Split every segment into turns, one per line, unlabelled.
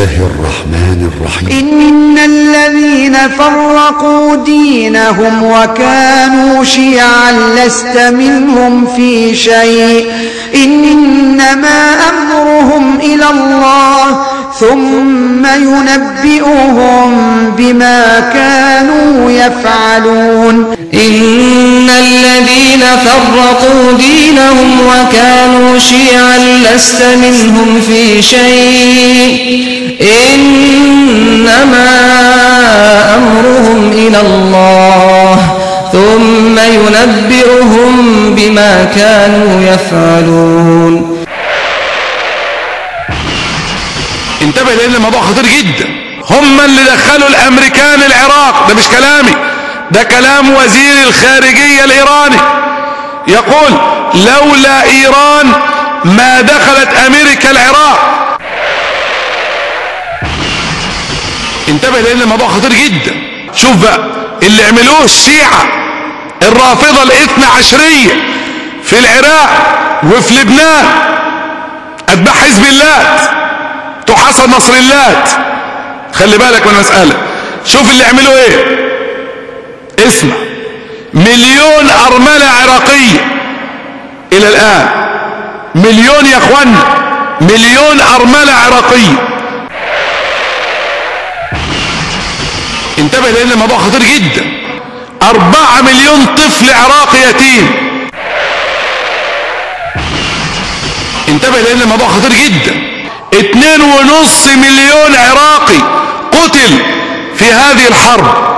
الله الرحمن الرحيم
إن الذين فرقوا دينهم وكانوا شيعا لست منهم في شيء إنما أمرهم إلى الله ثم ينبئهم بما كانوا يفعلون
إن الذين فرقوا دينهم وكانوا شيعا لست منهم في شيء إنما أمرهم إلى الله ثم ينبئهم بما كانوا يفعلون
انتبه لان الموضوع خطير جدا هم اللي دخلوا الامريكان العراق ده مش كلامي ده كلام وزير الخارجية الايراني يقول لولا ايران ما دخلت امريكا العراق انتبه لان الموضوع خطير جدا شوف بقى اللي عملوه الشيعة الرافضة الاثنى عشرية في العراق وفي لبنان اتباع حزب الله تحصل نصر الله خلي بالك من المسألة شوف اللي عملوا ايه اسمع مليون ارملة عراقية الى الان مليون يا اخوانا مليون ارملة عراقية انتبه لان الموضوع خطير جدا اربعة مليون طفل عراقي يتيم انتبه لان الموضوع خطير جدا اتنين ونص مليون عراقي قتل في هذه الحرب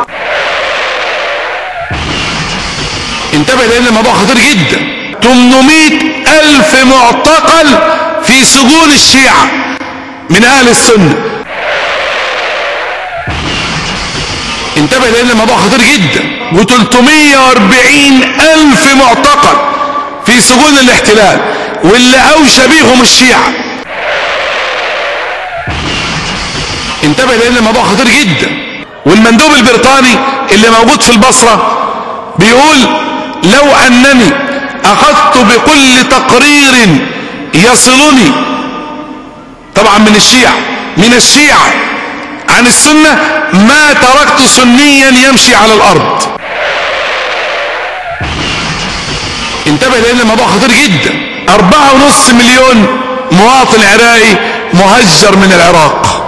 انتبه لان الموضوع خطير جدا 800 الف معتقل في سجون الشيعة من اهل السنة انتبه لان الموضوع خطير جدا و340 الف معتقل في سجون الاحتلال واللي اوشى بيهم الشيعة انتبه لان الموضوع خطير جدا والمندوب البريطاني اللي موجود في البصرة بيقول لو انني اخذت بكل تقرير يصلني طبعا من الشيعة من الشيعة عن السنة ما تركت سنيا يمشي على الارض انتبه لان الموضوع خطير جدا اربعة ونص مليون مواطن عراقي مهجر من العراق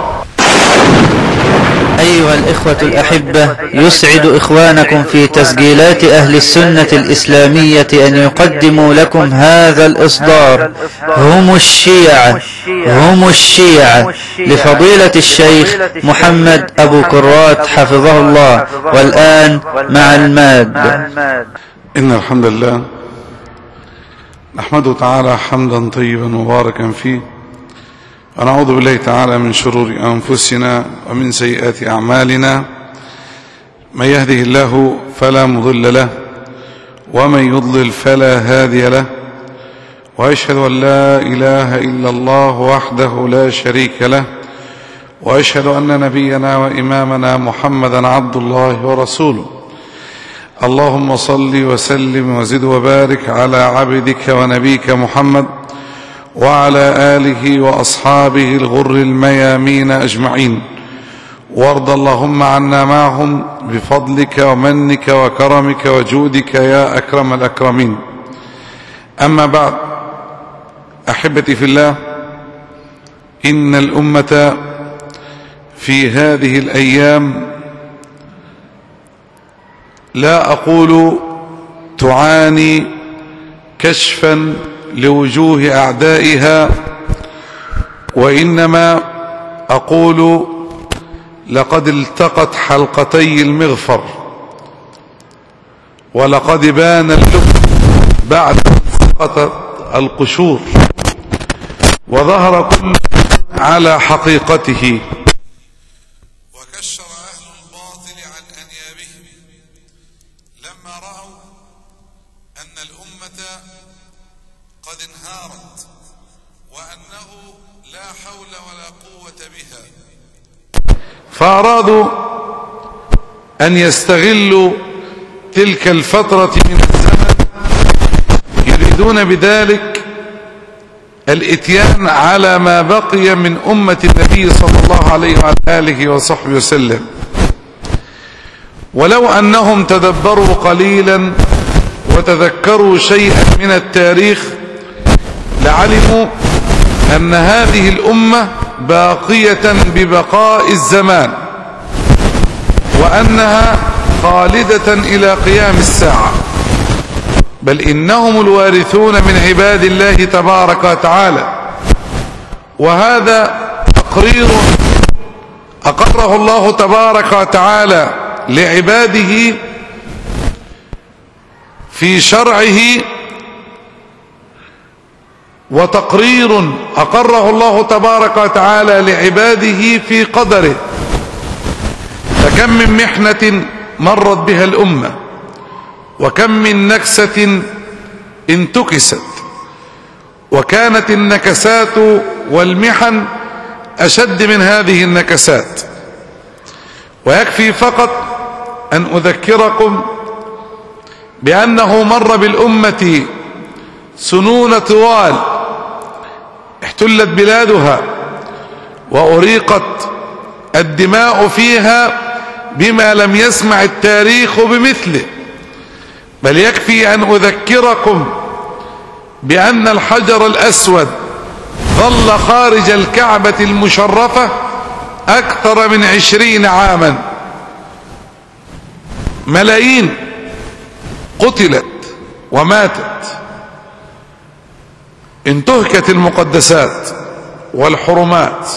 أيها الإخوة الأحبة يسعد إخوانكم في تسجيلات أهل السنة الإسلامية أن يقدموا لكم هذا الإصدار هم الشيعة هم الشيعة لفضيلة الشيخ محمد أبو كرات حفظه الله والآن مع المادة
إن الحمد لله نحمده تعالى حمدا طيبا مباركا فيه ونعوذ بالله تعالى من شرور أنفسنا ومن سيئات أعمالنا من يهده الله فلا مضل له ومن يضلل فلا هادي له وأشهد أن لا إله إلا الله وحده لا شريك له وأشهد أن نبينا وإمامنا محمدا عبد الله ورسوله اللهم صل وسلم وزد وبارك على عبدك ونبيك محمد وعلى آله وأصحابه الغر الميامين أجمعين وارض اللهم عنا معهم بفضلك ومنك وكرمك وجودك يا أكرم الأكرمين أما بعد أحبتي في الله إن الأمة في هذه الأيام لا أقول تعاني كشفا لوجوه أعدائها وإنما أقول لقد التقت حلقتي المغفر ولقد بان اللب بعد سقطت القشور وظهر كل على حقيقته وكشر أهل الباطل عن أنيابهم لما رأوا أن الأمة قد انهارت وأنه لا حول ولا قوة بها فأرادوا أن يستغلوا تلك الفترة من الزمن يريدون بذلك الاتيان على ما بقي من أمة النبي صلى الله عليه وعلى آله وصحبه وسلم ولو أنهم تدبروا قليلا وتذكروا شيئا من التاريخ لعلموا أن هذه الأمة باقية ببقاء الزمان وأنها خالدة إلى قيام الساعة بل إنهم الوارثون من عباد الله تبارك وتعالى وهذا تقرير أقره الله تبارك وتعالى لعباده في شرعه وتقرير أقره الله تبارك وتعالى لعباده في قدره فكم من محنة مرت بها الأمة وكم من نكسة انتكست وكانت النكسات والمحن أشد من هذه النكسات ويكفي فقط أن أذكركم بأنه مر بالأمة سنون طوال احتلت بلادها وأريقت الدماء فيها بما لم يسمع التاريخ بمثله بل يكفي أن أذكركم بأن الحجر الأسود ظل خارج الكعبة المشرفة أكثر من عشرين عاما ملايين قتلت وماتت انتهكت المقدسات والحرمات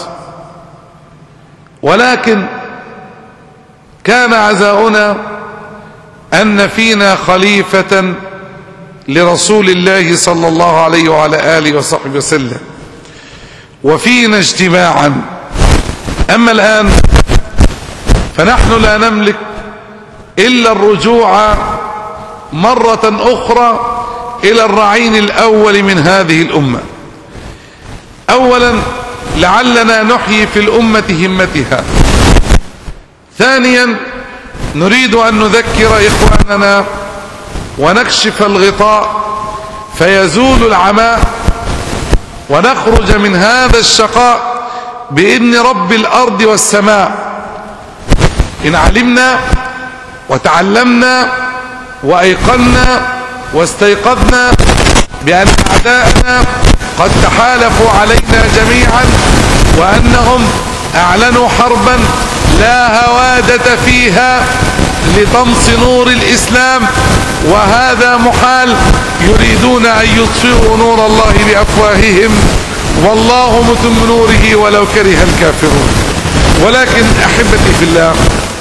ولكن كان عزاؤنا أن فينا خليفة لرسول الله صلى الله عليه وعلى آله وصحبه وسلم وفينا اجتماعا أما الآن فنحن لا نملك إلا الرجوع مرة أخرى إلى الرعين الأول من هذه الأمة أولا لعلنا نحيي في الأمة همتها ثانيا نريد أن نذكر إخواننا ونكشف الغطاء فيزول العماء ونخرج من هذا الشقاء بإذن رب الأرض والسماء إن علمنا وتعلمنا وأيقنا واستيقظنا بأن أعداءنا قد تحالفوا علينا جميعا وأنهم أعلنوا حربا لا هوادة فيها لطمس نور الإسلام وهذا محال يريدون أن يطفئوا نور الله بأفواههم والله متم نوره ولو كره الكافرون ولكن أحبتي في الله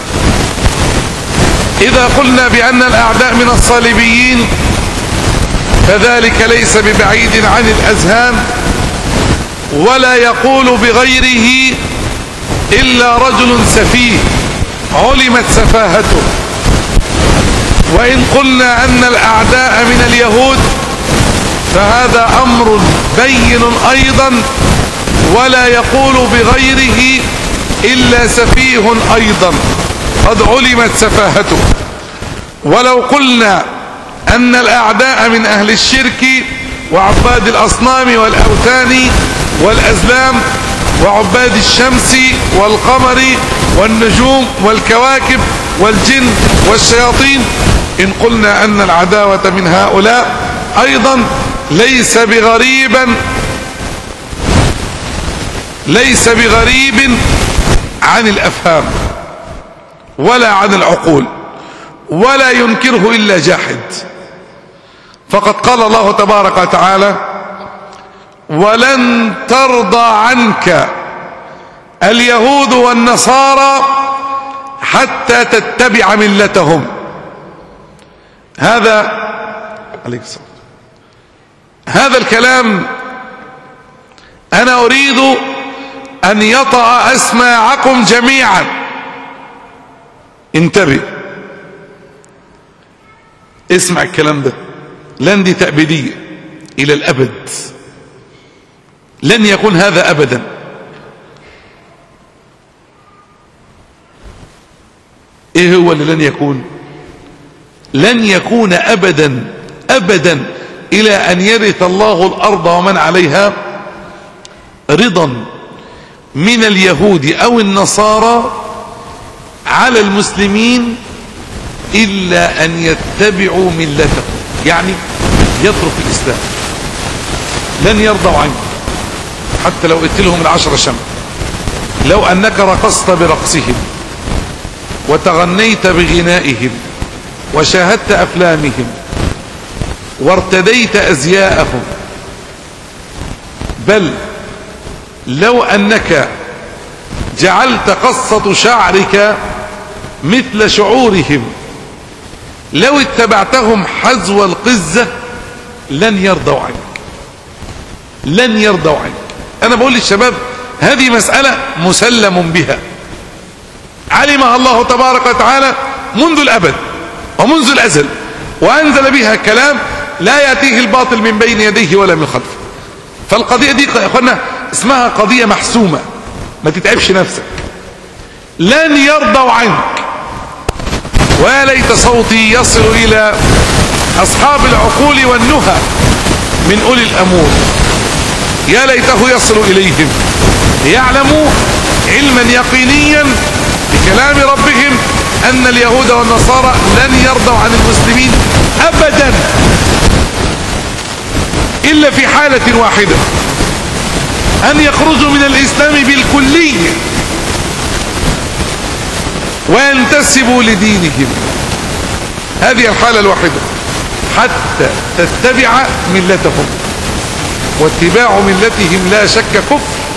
إذا قلنا بأن الأعداء من الصليبيين فذلك ليس ببعيد عن الأذهان ولا يقول بغيره إلا رجل سفيه علمت سفاهته وإن قلنا أن الأعداء من اليهود فهذا أمر بين أيضا ولا يقول بغيره إلا سفيه أيضا قد علمت سفاهته ولو قلنا أن الأعداء من أهل الشرك وعباد الأصنام والأوثان والأزلام وعباد الشمس والقمر والنجوم والكواكب والجن والشياطين إن قلنا أن العداوة من هؤلاء أيضا ليس بغريبا ليس بغريب عن الأفهام ولا عن العقول ولا ينكره إلا جاحد فقد قال الله تبارك وتعالى ولن ترضى عنك اليهود والنصارى حتى تتبع ملتهم هذا عليك الصلاة هذا الكلام أنا أريد أن يطأ أسماعكم جميعا انتبه اسمع الكلام ده لن دي تأبيدية إلى الأبد لن يكون هذا أبدا إيه هو اللي لن يكون لن يكون أبدا أبدا إلى أن يرث الله الأرض ومن عليها رضا من اليهود أو النصارى على المسلمين إلا أن يتبعوا ملتهم يعني يترك الإسلام لن يرضوا عنك حتى لو قلت لهم العشر شمع لو أنك رقصت برقصهم وتغنيت بغنائهم وشاهدت أفلامهم وارتديت أزياءهم بل لو أنك جعلت قصة شعرك مثل شعورهم لو اتبعتهم حزو القزة لن يرضوا عنك لن يرضوا عنك أنا بقول للشباب هذه مسألة مسلم بها علمها الله تبارك وتعالى منذ الأبد ومنذ الأزل وأنزل بها كلام لا يأتيه الباطل من بين يديه ولا من خلفه فالقضية دي يا أخوانا اسمها قضية محسومة ما تتعبش نفسك لن يرضوا عنك ويا ليت صوتي يصل إلى أصحاب العقول والنهى من أولي الأمور يا ليته يصل إليهم ليعلموا علما يقينيا بكلام ربهم أن اليهود والنصارى لن يرضوا عن المسلمين أبدا إلا في حالة واحدة أن يخرجوا من الإسلام بالكلية وينتسبوا لدينهم هذه الحالة الواحدة حتى تتبع ملتهم واتباع ملتهم لا شك كفر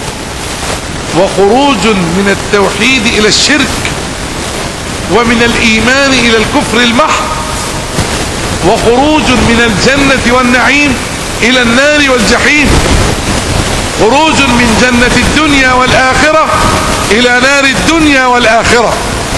وخروج من التوحيد إلى الشرك ومن الإيمان إلى الكفر المحض وخروج من الجنة والنعيم إلى النار والجحيم خروج من جنة الدنيا والآخرة إلى نار الدنيا والآخرة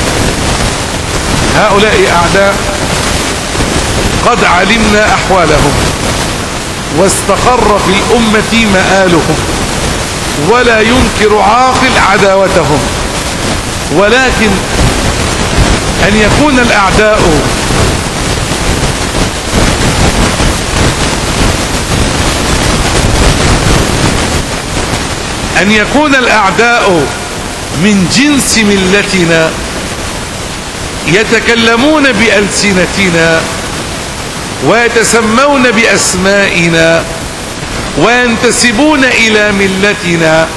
هؤلاء أعداء قد علمنا أحوالهم واستقر في الأمة مآلهم ولا ينكر عاقل عداوتهم ولكن أن يكون الأعداء أن يكون الأعداء من جنس ملتنا يتكلمون بألسنتنا ويتسمون بأسمائنا وينتسبون إلى ملتنا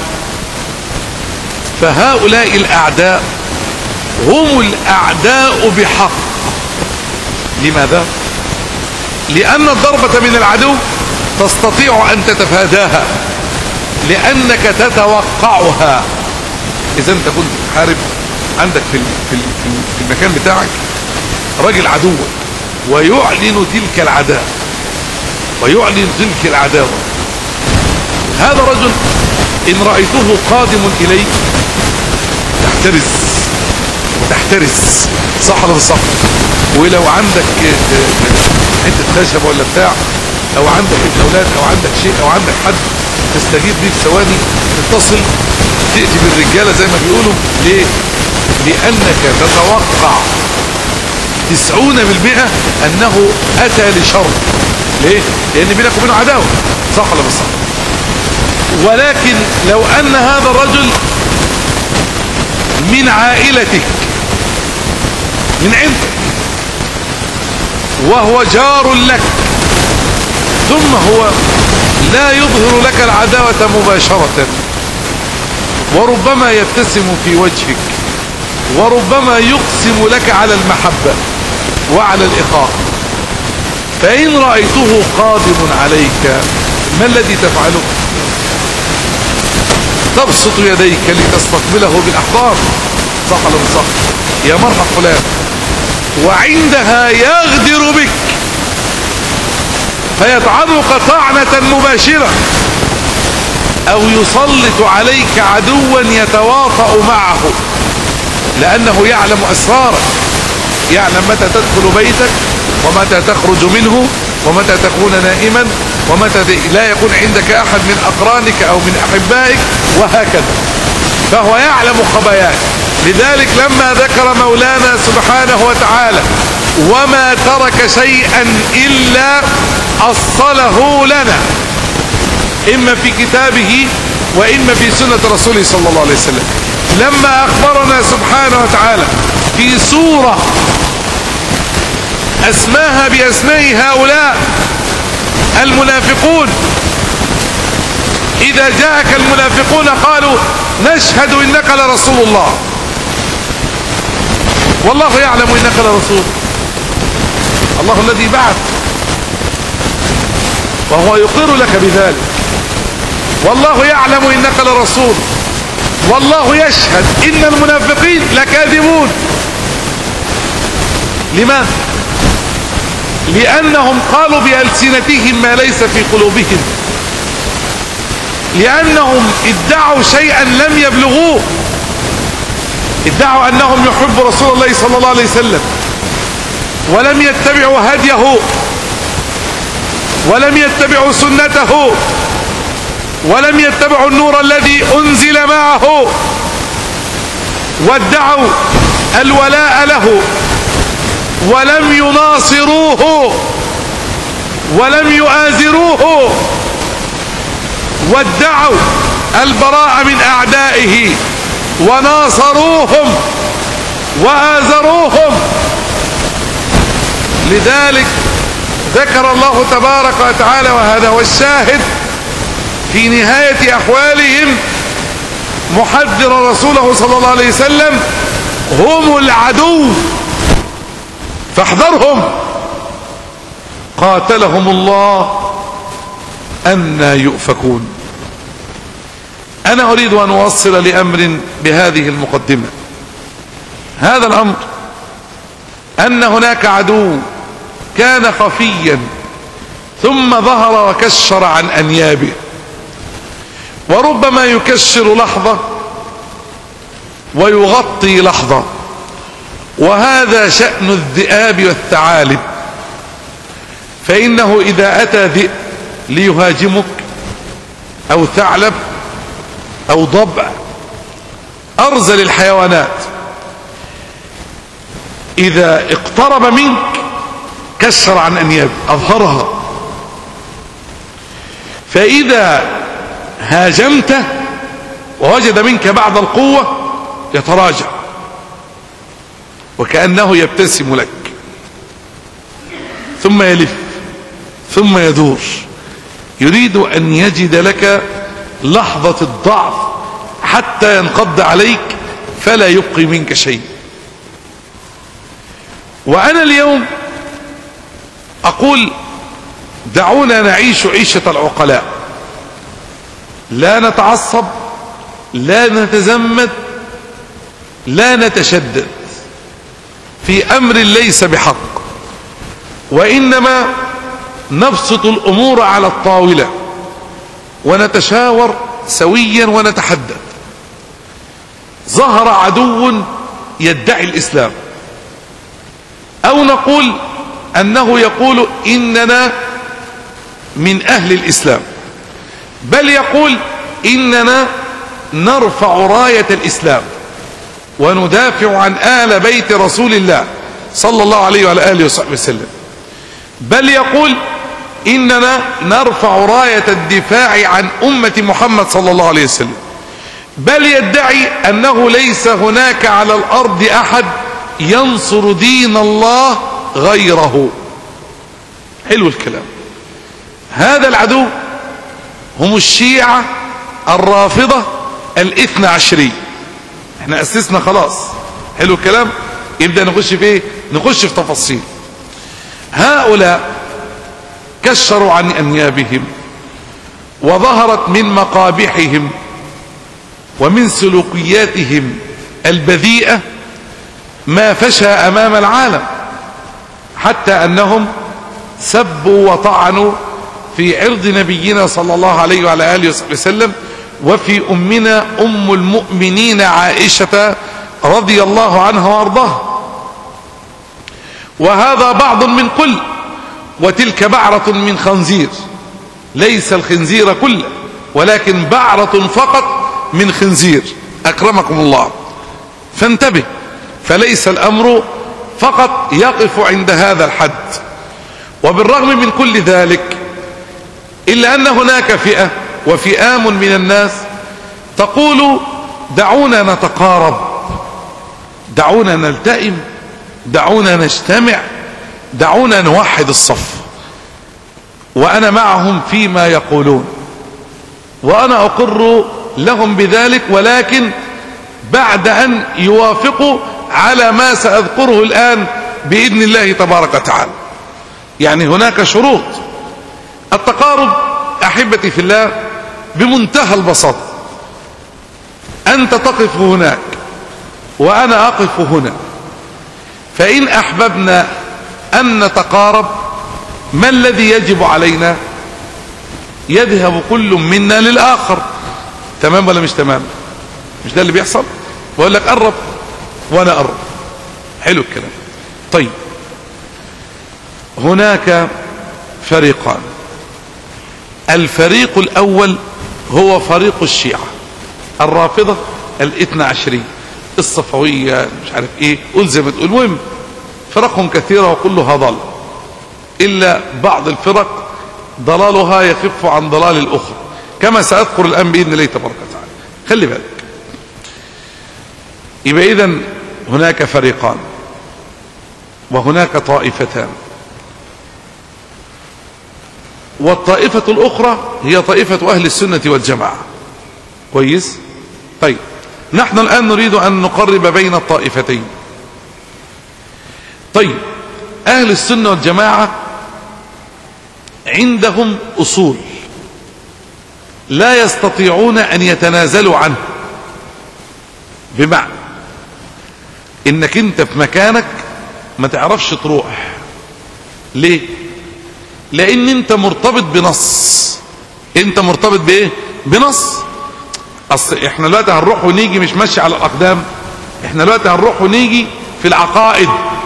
فهؤلاء الأعداء هم الأعداء بحق لماذا؟ لأن الضربة من العدو تستطيع أن تتفاداها لأنك تتوقعها إذا أنت كنت تحارب عندك في في في المكان بتاعك راجل عدو ويعلن تلك العداء ويعلن تلك العداوة هذا رجل إن رأيته قادم إليك تحترز وتحترس صح ولا صح ولو عندك حته خشب ولا بتاع او عندك اولاد او عندك شيء او عندك حد تستجيب بيه في ثواني تتصل تأتي بالرجالة زي ما بيقولوا ليه لأنك تتوقع تسعون بالمئة أنه أتى لشر ليه لأن بينك وبينه عداوة صح ولا مش صح ولكن لو أن هذا الرجل من عائلتك من عندك وهو جار لك ثم هو لا يظهر لك العداوة مباشرة وربما يبتسم في وجهك وربما يقسم لك على المحبة وعلى الإخاء فإن رأيته قادم عليك ما الذي تفعله تبسط يديك لتستقبله بالأحضار صح ولا صح يا مرحب فلان وعندها يغدر بك فيطعنك طعنة مباشرة او يسلط عليك عدوا يتواطأ معه لانه يعلم اسرارك يعلم متى تدخل بيتك ومتى تخرج منه ومتى تكون نائما ومتى لا يكون عندك احد من اقرانك او من احبائك وهكذا فهو يعلم خباياك لذلك لما ذكر مولانا سبحانه وتعالى وما ترك شيئا الا اصله لنا اما في كتابه
وإما في سنة رسوله صلى الله عليه وسلم لما أخبرنا سبحانه وتعالى في سورة أسماها بأسماء هؤلاء المنافقون إذا جاءك المنافقون قالوا نشهد إنك لرسول الله والله يعلم إنك لرسول الله الذي بعث وهو يقر لك بذلك والله يعلم إنك لرسول والله يشهد إن المنافقين لكاذبون لماذا لأنهم قالوا بألسنتهم ما ليس في قلوبهم لأنهم ادعوا شيئا لم يبلغوه ادعوا أنهم يحب رسول الله صلى الله عليه وسلم ولم يتبعوا هديه ولم يتبعوا سنته ولم يتبعوا النور الذي أنزل معه وادعوا الولاء له ولم يناصروه ولم يؤازروه وادعوا البراء من أعدائه وناصروهم وآزروهم لذلك ذكر الله تبارك وتعالى وهذا هو الشاهد في نهاية أحوالهم محذر رسوله صلى الله عليه وسلم هم العدو فاحذرهم قاتلهم الله أن يؤفكون أنا أريد أن أوصل لأمر بهذه المقدمة هذا الأمر أن هناك عدو كان خفيا ثم ظهر وكشر عن أنيابه وربما يكشر لحظة ويغطي لحظة وهذا شأن الذئاب والثعالب فإنه إذا أتى ذئب ليهاجمك أو ثعلب أو ضبع أرزل الحيوانات إذا اقترب منك كسر عن أنياب أظهرها فإذا هاجمته ووجد منك بعض القوة يتراجع وكأنه يبتسم لك ثم يلف ثم يدور يريد أن يجد لك لحظة الضعف حتى ينقض عليك فلا يبقي منك شيء وأنا اليوم أقول دعونا نعيش عيشة العقلاء لا نتعصب لا نتزمت لا نتشدد في أمر ليس بحق وإنما نبسط الأمور على الطاولة ونتشاور سويا ونتحدث ظهر عدو يدعي الإسلام أو نقول أنه يقول إننا من أهل الإسلام بل يقول إننا نرفع راية الإسلام وندافع عن آل بيت رسول الله صلى الله عليه وعلى آله وصحبه وسلم بل يقول إننا نرفع راية الدفاع عن أمة محمد صلى الله عليه وسلم بل يدعي أنه ليس هناك على الأرض أحد ينصر دين الله غيره حلو الكلام هذا العدو هم الشيعة الرافضة الاثنى عشري احنا أسسنا خلاص حلو الكلام يبدأ نخش في ايه نخش في تفاصيل هؤلاء كشروا عن أنيابهم وظهرت من مقابحهم ومن سلوكياتهم البذيئة ما فشى أمام العالم حتى أنهم سبوا وطعنوا في عرض نبينا صلى الله عليه وعلى آله وصحبه وسلم وفي أمنا أم المؤمنين عائشة رضي الله عنها وارضاها وهذا بعض من كل وتلك بعرة من خنزير ليس الخنزير كله ولكن بعرة فقط من خنزير أكرمكم الله فانتبه فليس الأمر فقط يقف عند هذا الحد وبالرغم من كل ذلك إلا أن هناك فئة وفئام من الناس تقول دعونا نتقارب دعونا نلتئم دعونا نجتمع دعونا نوحد الصف وأنا معهم فيما يقولون وأنا أقر لهم بذلك ولكن بعد أن يوافقوا على ما سأذكره الآن بإذن الله تبارك وتعالى يعني هناك شروط التقارب أحبتي في الله بمنتهى البساطة أنت تقف هناك وأنا أقف هنا فإن أحببنا أن نتقارب ما الذي يجب علينا يذهب كل منا للآخر تمام ولا مش تمام مش ده اللي بيحصل بقول لك قرب وانا قرب حلو الكلام طيب هناك فريقان الفريق الاول هو فريق الشيعة الرافضة الاثنى عشرية الصفوية مش عارف ايه قول زي ما تقول المهم فرقهم كثيرة وكلها ضل الا بعض الفرق ضلالها يخف عن ضلال الاخرى كما ساذكر الان باذن الله تبارك وتعالى خلي بالك يبقى اذا هناك فريقان وهناك طائفتان والطائفة الأخرى هي طائفة أهل السنة والجماعة كويس طيب نحن الآن نريد أن نقرب بين الطائفتين طيب أهل السنة والجماعة عندهم أصول لا يستطيعون أن يتنازلوا عنه بمعنى انك انت في مكانك ما تعرفش تروح ليه لان انت مرتبط بنص انت مرتبط بايه بنص اصل احنا دلوقتي هنروح ونيجي مش ماشي على الاقدام احنا دلوقتي هنروح ونيجي في العقائد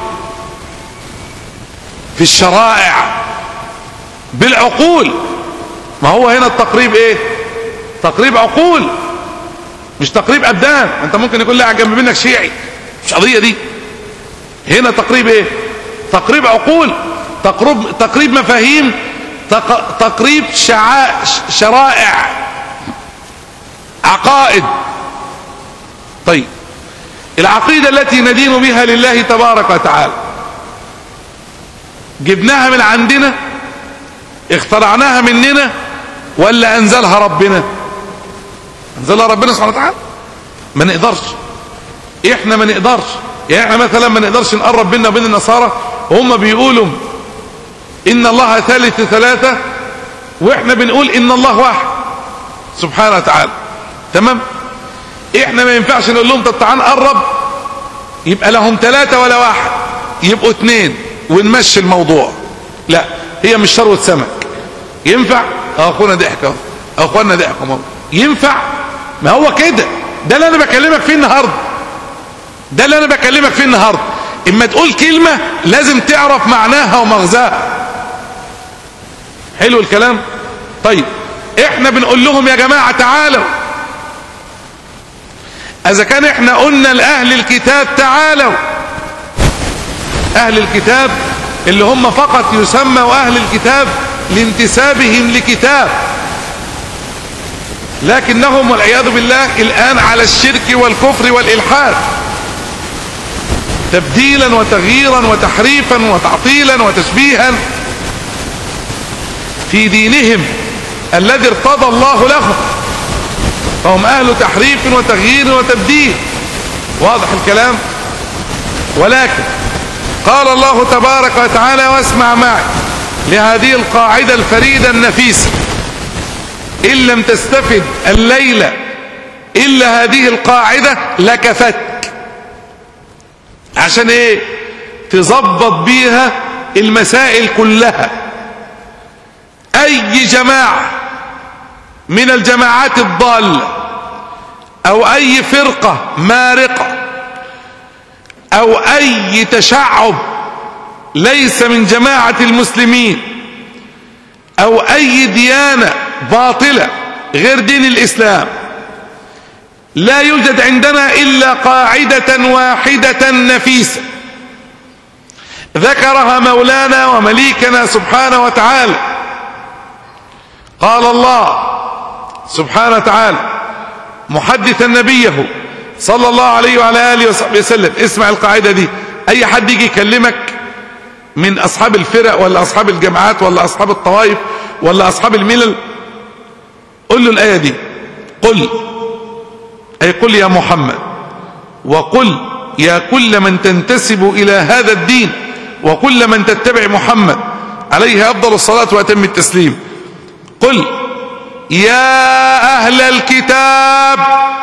في الشرائع بالعقول ما هو هنا التقريب ايه تقريب عقول مش تقريب ابدان انت ممكن يكون لاعب جنب منك شيعي مش قضيه دي هنا تقريب ايه تقريب عقول تقريب تقريب مفاهيم تق... تقريب شعا... شرائع عقائد طيب العقيده التي ندين بها لله تبارك وتعالى جبناها من عندنا اخترعناها مننا ولا انزلها ربنا انزلها ربنا سبحانه وتعالى ما نقدرش احنا ما نقدرش يعني احنا مثلا ما نقدرش نقرب بينا وبين النصارى وهم بيقولوا ان الله ثالث ثلاثة واحنا بنقول ان الله واحد سبحانه وتعالى تمام احنا ما ينفعش نقول لهم طب تعال نقرب يبقى لهم ثلاثة ولا واحد يبقوا اثنين ونمشي الموضوع لا هي مش شروة سمك ينفع اخونا ضحك اهو اخوانا ضحكوا اهو ينفع ما هو كده ده اللي انا بكلمك فيه النهارده ده اللي انا بكلمك فيه النهارده اما تقول كلمة لازم تعرف معناها ومغزاها حلو الكلام طيب احنا بنقول لهم يا جماعة تعالوا اذا كان احنا قلنا لاهل الكتاب تعالوا اهل الكتاب اللي هم فقط يسموا اهل الكتاب لانتسابهم لكتاب لكنهم والعياذ بالله الان على الشرك والكفر والالحاد تبديلا وتغييرا وتحريفا وتعطيلا وتشبيها في دينهم الذي ارتضى الله لهم فهم اهل تحريف وتغيير وتبديل واضح الكلام ولكن قال الله تبارك وتعالى واسمع معي لهذه القاعدة الفريدة النفيسة إن لم تستفد الليلة إلا هذه القاعدة لكفت عشان ايه تظبط بيها المسائل كلها اي جماعة من الجماعات الضالة او اي فرقة مارقة او اي تشعب ليس من جماعة المسلمين او اي ديانة باطلة غير دين الاسلام لا يوجد عندنا إلا قاعدة واحدة نفيسة ذكرها مولانا ومليكنا سبحانه وتعالى قال الله سبحانه وتعالى محدثا نبيه صلى الله عليه وعلى آله وصحبه وسلم اسمع القاعدة دي أي حد يجي يكلمك من أصحاب الفرق ولا أصحاب الجماعات ولا أصحاب الطوائف ولا أصحاب الملل قل له الآية دي قل أي قل يا محمد وقل يا كل من تنتسب إلى هذا الدين وكل من تتبع محمد عليه أفضل الصلاة وأتم التسليم قل يا أهل الكتاب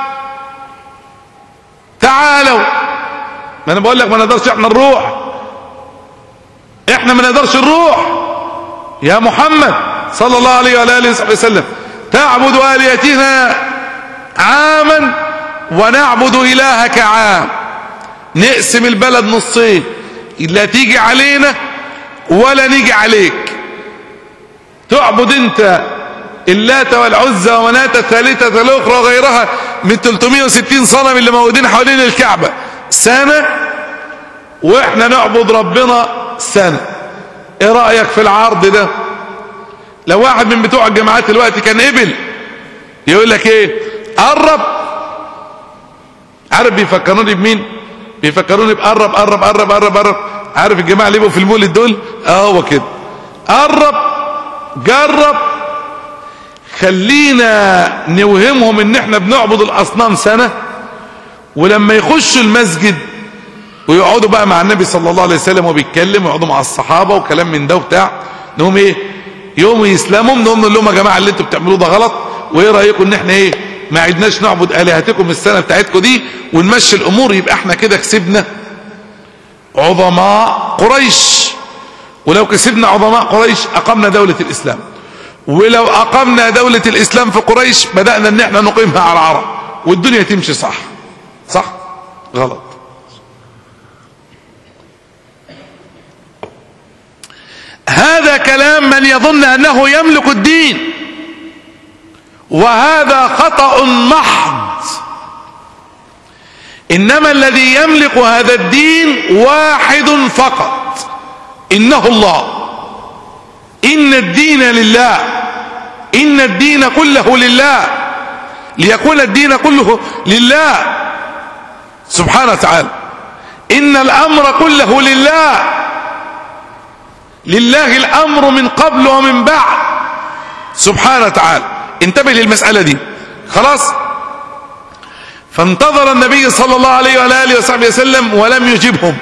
تعالوا ما أنا بقول لك ما نقدرش احنا نروح احنا ما نقدرش نروح يا محمد صلى الله عليه وعلى اله وصحبه وسلم تعبد الهتنا عاما ونعبد الهك عام نقسم البلد نصين لا تيجي علينا ولا نيجي عليك تعبد انت اللات والعزى ومناة الثالثة الأخرى وغيرها من 360 صنم اللي موجودين حوالين الكعبة سنة واحنا نعبد ربنا سنة ايه رأيك في العرض ده لو واحد من بتوع الجامعات دلوقتي كان قبل يقول لك ايه قرب عارف بيفكروني بمين بيفكروني بقرب قرب قرب قرب قرب عارف الجماعه اللي يبقوا في المولد دول اه هو كده قرب جرب خلينا نوهمهم ان احنا بنعبد الاصنام سنه ولما يخشوا المسجد ويقعدوا بقى مع النبي صلى الله عليه وسلم وبيتكلم ويقعدوا مع الصحابه وكلام من ده وبتاع نقوم ايه يوم يسلموا نقوم نقول لهم يا جماعه اللي انتوا بتعملوه ده غلط وايه رايكم ان احنا ايه ما عدناش نعبد الهتكم السنه بتاعتكم دي ونمشي الامور يبقى احنا كده كسبنا عظماء قريش ولو كسبنا عظماء قريش اقمنا دولة الاسلام ولو اقمنا دولة الاسلام في قريش بدأنا ان احنا نقيمها على العرب والدنيا تمشي صح صح غلط هذا كلام من يظن انه يملك الدين وهذا خطأ محض انما الذي يملك هذا الدين واحد فقط انه الله ان الدين لله ان الدين كله لله ليكون الدين كله لله سبحانه وتعالى ان الامر كله لله لله الامر من قبل ومن بعد سبحانه وتعالى انتبه للمسألة دي خلاص فانتظر النبي صلى الله عليه وعلى اله وصحبه وسلم ولم يجبهم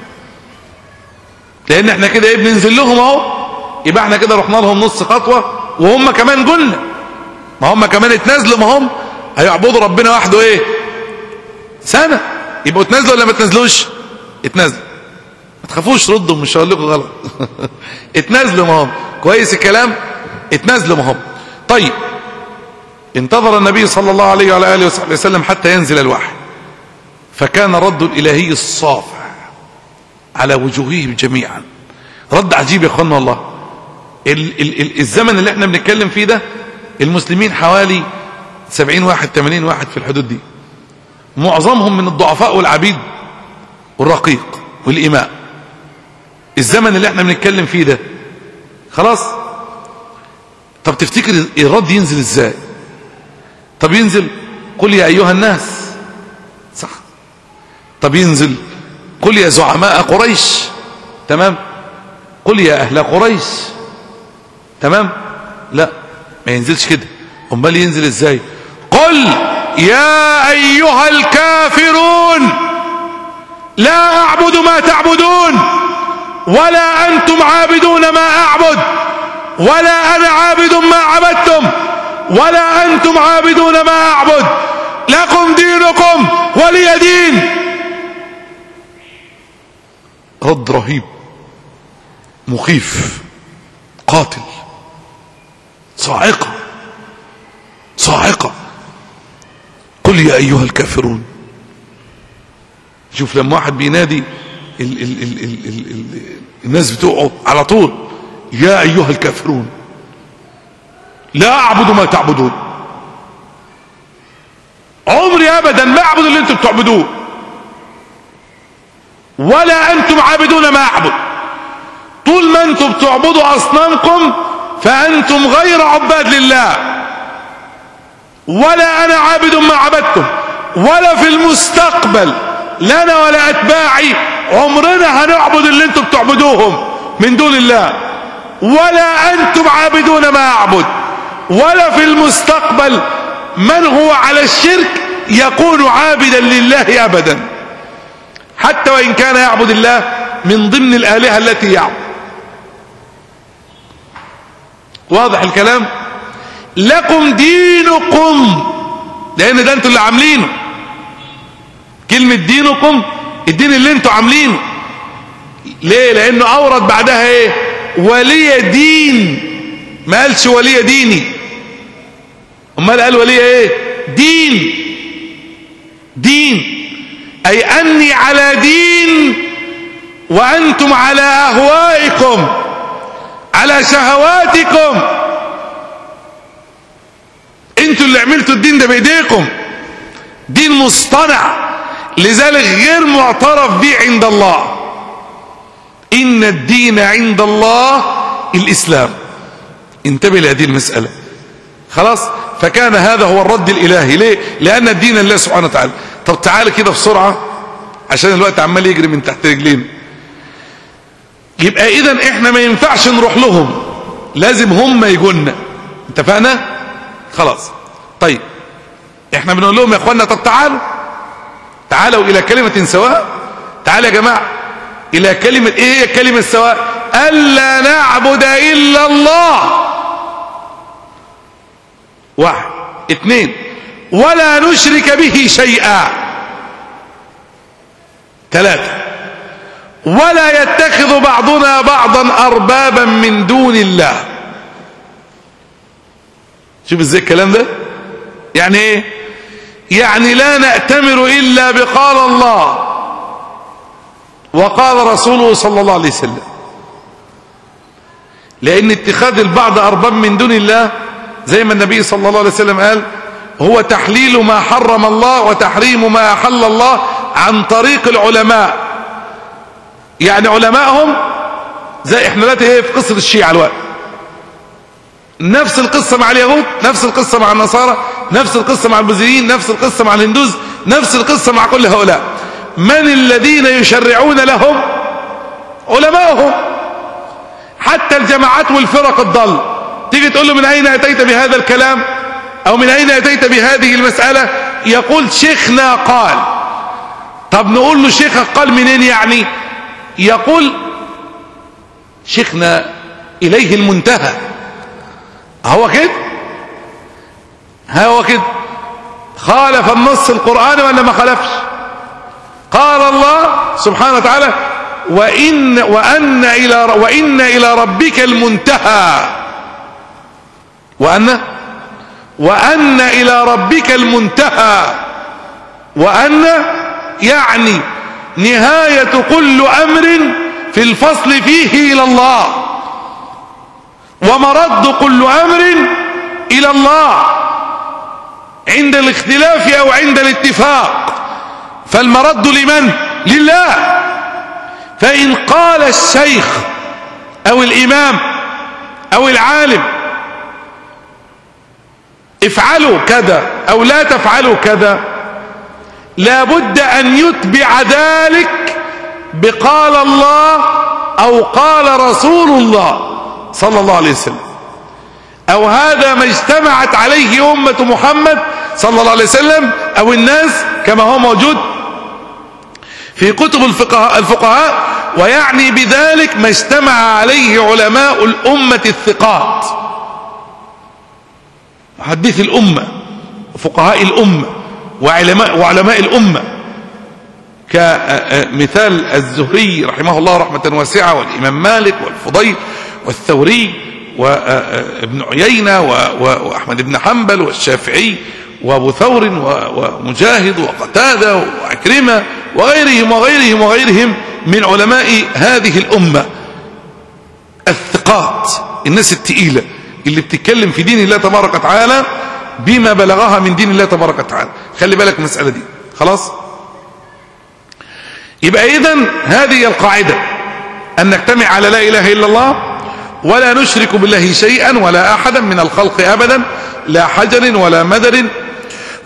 لان احنا كده ايه بننزل لهم اهو يبقى احنا كده رحنا لهم نص خطوه وهم كمان قلنا ما هم كمان اتنازلوا ما هم هيعبدوا ربنا وحده ايه سنه يبقوا اتنازلوا ولا ما اتنازلوش اتنازلوا ما تخافوش ردوا مش هقول لكم غلط اتنازلوا ما هم كويس الكلام اتنازلوا ما هم طيب انتظر النبي صلى الله عليه وعلى اله وصحبه وسلم حتى ينزل الوحي فكان رد الالهي الصافع على وجوههم جميعا رد عجيب يا اخوانا والله ال ال ال الزمن اللي احنا بنتكلم فيه ده المسلمين حوالي 70 واحد 80 واحد في الحدود دي معظمهم من الضعفاء والعبيد والرقيق والإماء الزمن اللي احنا بنتكلم فيه ده خلاص طب تفتكر الرد ينزل ازاي طب ينزل قل يا ايها الناس صح طب ينزل قل يا زعماء قريش تمام قل يا اهل قريش تمام لا ما ينزلش كده امال ينزل ازاي قل يا ايها الكافرون لا اعبد ما تعبدون ولا انتم عابدون ما اعبد ولا انا عابد ما عبدتم ولا انتم عابدون ما اعبد لكم دينكم ولي دين رد رهيب مخيف قاتل صاعقة صاعقة قل يا أيها الكافرون شوف لما واحد بينادي ال ال ال ال ال ال الناس بتوعه على طول يا أيها الكافرون لا أعبد ما تعبدون عمري أبدا ما أعبد اللي أنتم بتعبدوه ولا أنتم عابدون ما أعبد طول ما أنتم بتعبدوا أصنامكم فأنتم غير عباد لله ولا انا عابد ما عبدتم ولا في المستقبل لنا ولا اتباعي عمرنا هنعبد اللي انتم بتعبدوهم من دون الله ولا انتم عابدون ما اعبد ولا في المستقبل من هو على الشرك يكون عابدا لله ابدا حتى وان كان يعبد الله من ضمن الالهه التي يعبد واضح الكلام لكم دينكم لان ده انتوا اللي عاملينه كلمة دينكم الدين اللي انتوا عاملينه ليه لانه اورد بعدها ايه ولي دين ما قالش ولي ديني امال قال ولي ايه دين دين اي اني على دين وانتم على اهوائكم على شهواتكم انتوا اللي عملتوا الدين ده بايديكم دين مصطنع لذلك غير معترف به عند الله ان الدين عند الله الاسلام انتبه لهذه المسألة خلاص فكان هذا هو الرد الالهي ليه لان الدين لله سبحانه وتعالى طب تعالى كده بسرعة عشان الوقت عمال يجري من تحت رجلين يبقى اذا احنا ما ينفعش نروح لهم لازم هم يجونا اتفقنا خلاص طيب احنا بنقول لهم يا اخوانا طب تعالوا تعالوا الى كلمة سواء تعالوا يا جماعة الى كلمة ايه هي الكلمة السواء الا نعبد الا الله واحد اثنين ولا نشرك به شيئا ثلاثة ولا يتخذ بعضنا بعضا اربابا من دون الله شوف ازاي الكلام ده يعني ايه يعني لا نأتمر الا بقال الله وقال رسوله صلى الله عليه وسلم لان اتخاذ البعض ارباب من دون الله زي ما النبي صلى الله عليه وسلم قال هو تحليل ما حرم الله وتحريم ما احل الله عن طريق العلماء يعني علمائهم زي احنا دلوقتي ايه في قصه الشيعه الوقت نفس القصه مع اليهود نفس القصه مع النصارى نفس القصه مع البوذيين نفس القصه مع الهندوز نفس القصه مع كل هؤلاء من الذين يشرعون لهم علماءهم حتى الجماعات والفرق الضال تيجي تقول له من اين اتيت بهذا الكلام او من اين اتيت بهذه المسألة يقول شيخنا قال طب نقول له شيخك قال منين يعني يقول شيخنا اليه المنتهى هو كده هو كده خالف النص القرآني ولا ما خالفش قال الله سبحانه وتعالى وإن, وأن إلى, وإن إلى ربك المنتهى وأن وأن إلى ربك المنتهى وأن يعني نهاية كل أمر في الفصل فيه إلى الله ومرد كل أمر إلى الله عند الاختلاف أو عند الاتفاق فالمرد لمن لله فإن قال الشيخ أو الإمام أو العالم افعلوا كذا أو لا تفعلوا كذا لابد أن يتبع ذلك بقال الله أو قال رسول الله صلى الله عليه وسلم أو هذا ما اجتمعت عليه أمة محمد صلى الله عليه وسلم أو الناس كما هو موجود في كتب الفقهاء, الفقهاء ويعني بذلك ما اجتمع عليه علماء الأمة الثقات محدث الأمة وفقهاء الأمة وعلماء, وعلماء الأمة كمثال الزهري رحمه الله رحمة واسعة والإمام مالك والفضيل والثوري وابن عيينة وأحمد بن حنبل والشافعي وابو ثور ومجاهد وقتادة وعكرمة وغيرهم وغيرهم وغيرهم من علماء هذه الأمة الثقات الناس التقيلة اللي بتتكلم في دين الله تبارك وتعالى بما بلغها من دين الله تبارك وتعالى خلي بالك من المسألة دي خلاص يبقى إذن هذه القاعدة أن نجتمع على لا إله إلا الله ولا نشرك بالله شيئا ولا أحدا من الخلق أبدا لا حجر ولا مدر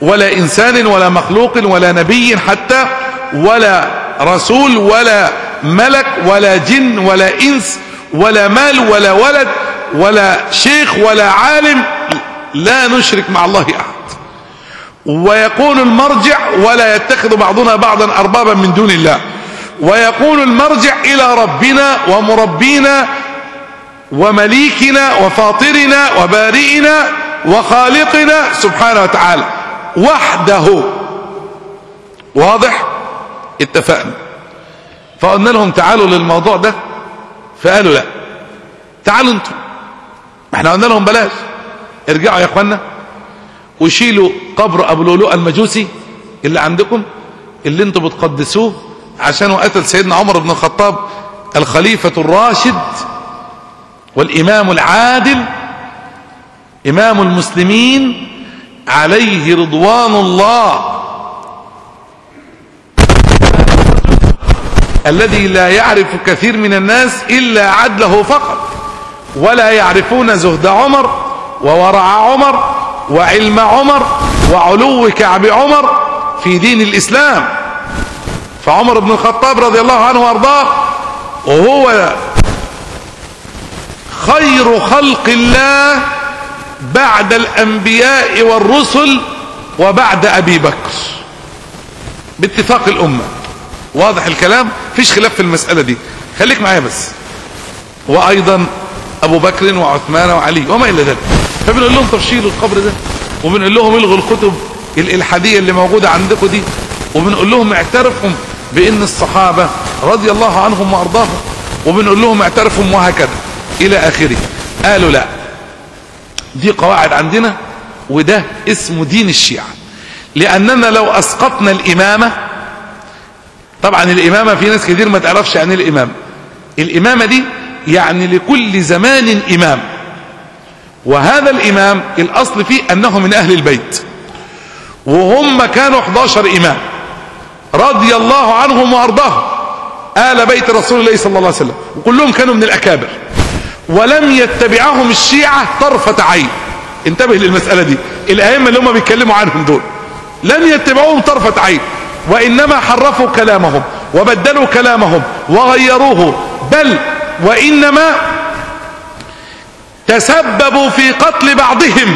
ولا إنسان ولا مخلوق ولا نبي حتى ولا رسول ولا ملك ولا جن ولا إنس ولا مال ولا ولد ولا شيخ ولا عالم لا نشرك مع الله أحد ويكون المرجع ولا يتخذ بعضنا بعضا أربابا من دون الله ويكون المرجع إلى ربنا ومربينا ومليكنا وفاطرنا وبارئنا وخالقنا سبحانه وتعالى وحده واضح اتفقنا فقلنا لهم تعالوا للموضوع ده فقالوا لا تعالوا انتم احنا قلنا لهم بلاش ارجعوا يا اخوانا وشيلوا قبر ابو لؤلؤ المجوسي اللي عندكم اللي انتم بتقدسوه عشان قتل سيدنا عمر بن الخطاب الخليفة الراشد والإمام العادل إمام المسلمين عليه رضوان الله الذي لا يعرف كثير من الناس إلا عدله فقط ولا يعرفون زهد عمر وورع عمر وعلم عمر وعلو كعب عمر في دين الإسلام فعمر بن الخطاب رضي الله عنه وارضاه وهو خير خلق الله بعد الأنبياء والرسل وبعد أبي بكر باتفاق الأمة واضح الكلام فيش خلاف في المسألة دي خليك معايا بس وأيضا أبو بكر وعثمان وعلي وما إلا ذلك فبنقول لهم طب شيلوا القبر ده وبنقول لهم الغوا الكتب الإلحادية اللي موجودة عندكم دي وبنقول لهم اعترفوا بأن الصحابة رضي الله عنهم وأرضاهم وبنقول لهم اعترفوا وهكذا إلى آخره قالوا لا دي قواعد عندنا وده اسمه دين الشيعة لأننا لو أسقطنا الإمامة طبعا الإمامة في ناس كتير ما تعرفش عن الإمامة الإمامة دي يعني لكل زمان إمام وهذا الإمام الأصل فيه أنه من أهل البيت وهم كانوا 11 إمام رضي الله عنهم وأرضاهم آل بيت رسول الله صلى الله عليه وسلم وكلهم كانوا من الأكابر ولم يتبعهم الشيعة طرفة عين انتبه للمسألة دي الأئمة اللي هم بيتكلموا عنهم دول لم يتبعوهم طرفة عين وإنما حرفوا كلامهم وبدلوا كلامهم وغيروه بل وإنما تسببوا في قتل بعضهم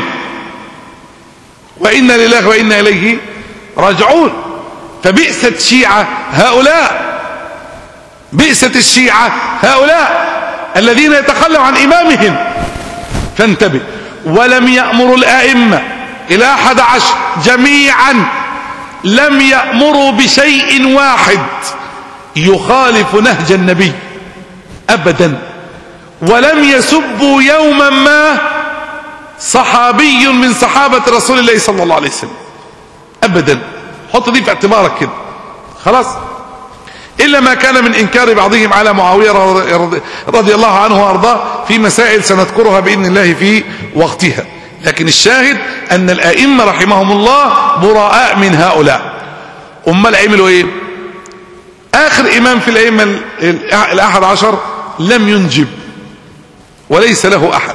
وإنا لله وإنا إليه راجعون فبئست شيعة هؤلاء بئست الشيعة هؤلاء الذين يتخلوا عن إمامهم فانتبه ولم يأمروا الآئمة إلى أحد عشر جميعا لم يأمروا بشيء واحد يخالف نهج النبي أبدا ولم يسبوا يوما ما صحابي من صحابة رسول الله صلى الله عليه وسلم أبدا حط دي في اعتبارك كده خلاص إلا ما كان من إنكار بعضهم على معاوية رضي الله عنه وأرضاه في مسائل سنذكرها بإذن الله في وقتها لكن الشاهد أن الأئمة رحمهم الله براء من هؤلاء أمال عملوا إيه آخر إمام في الأئمة الأحد عشر لم ينجب وليس له أحد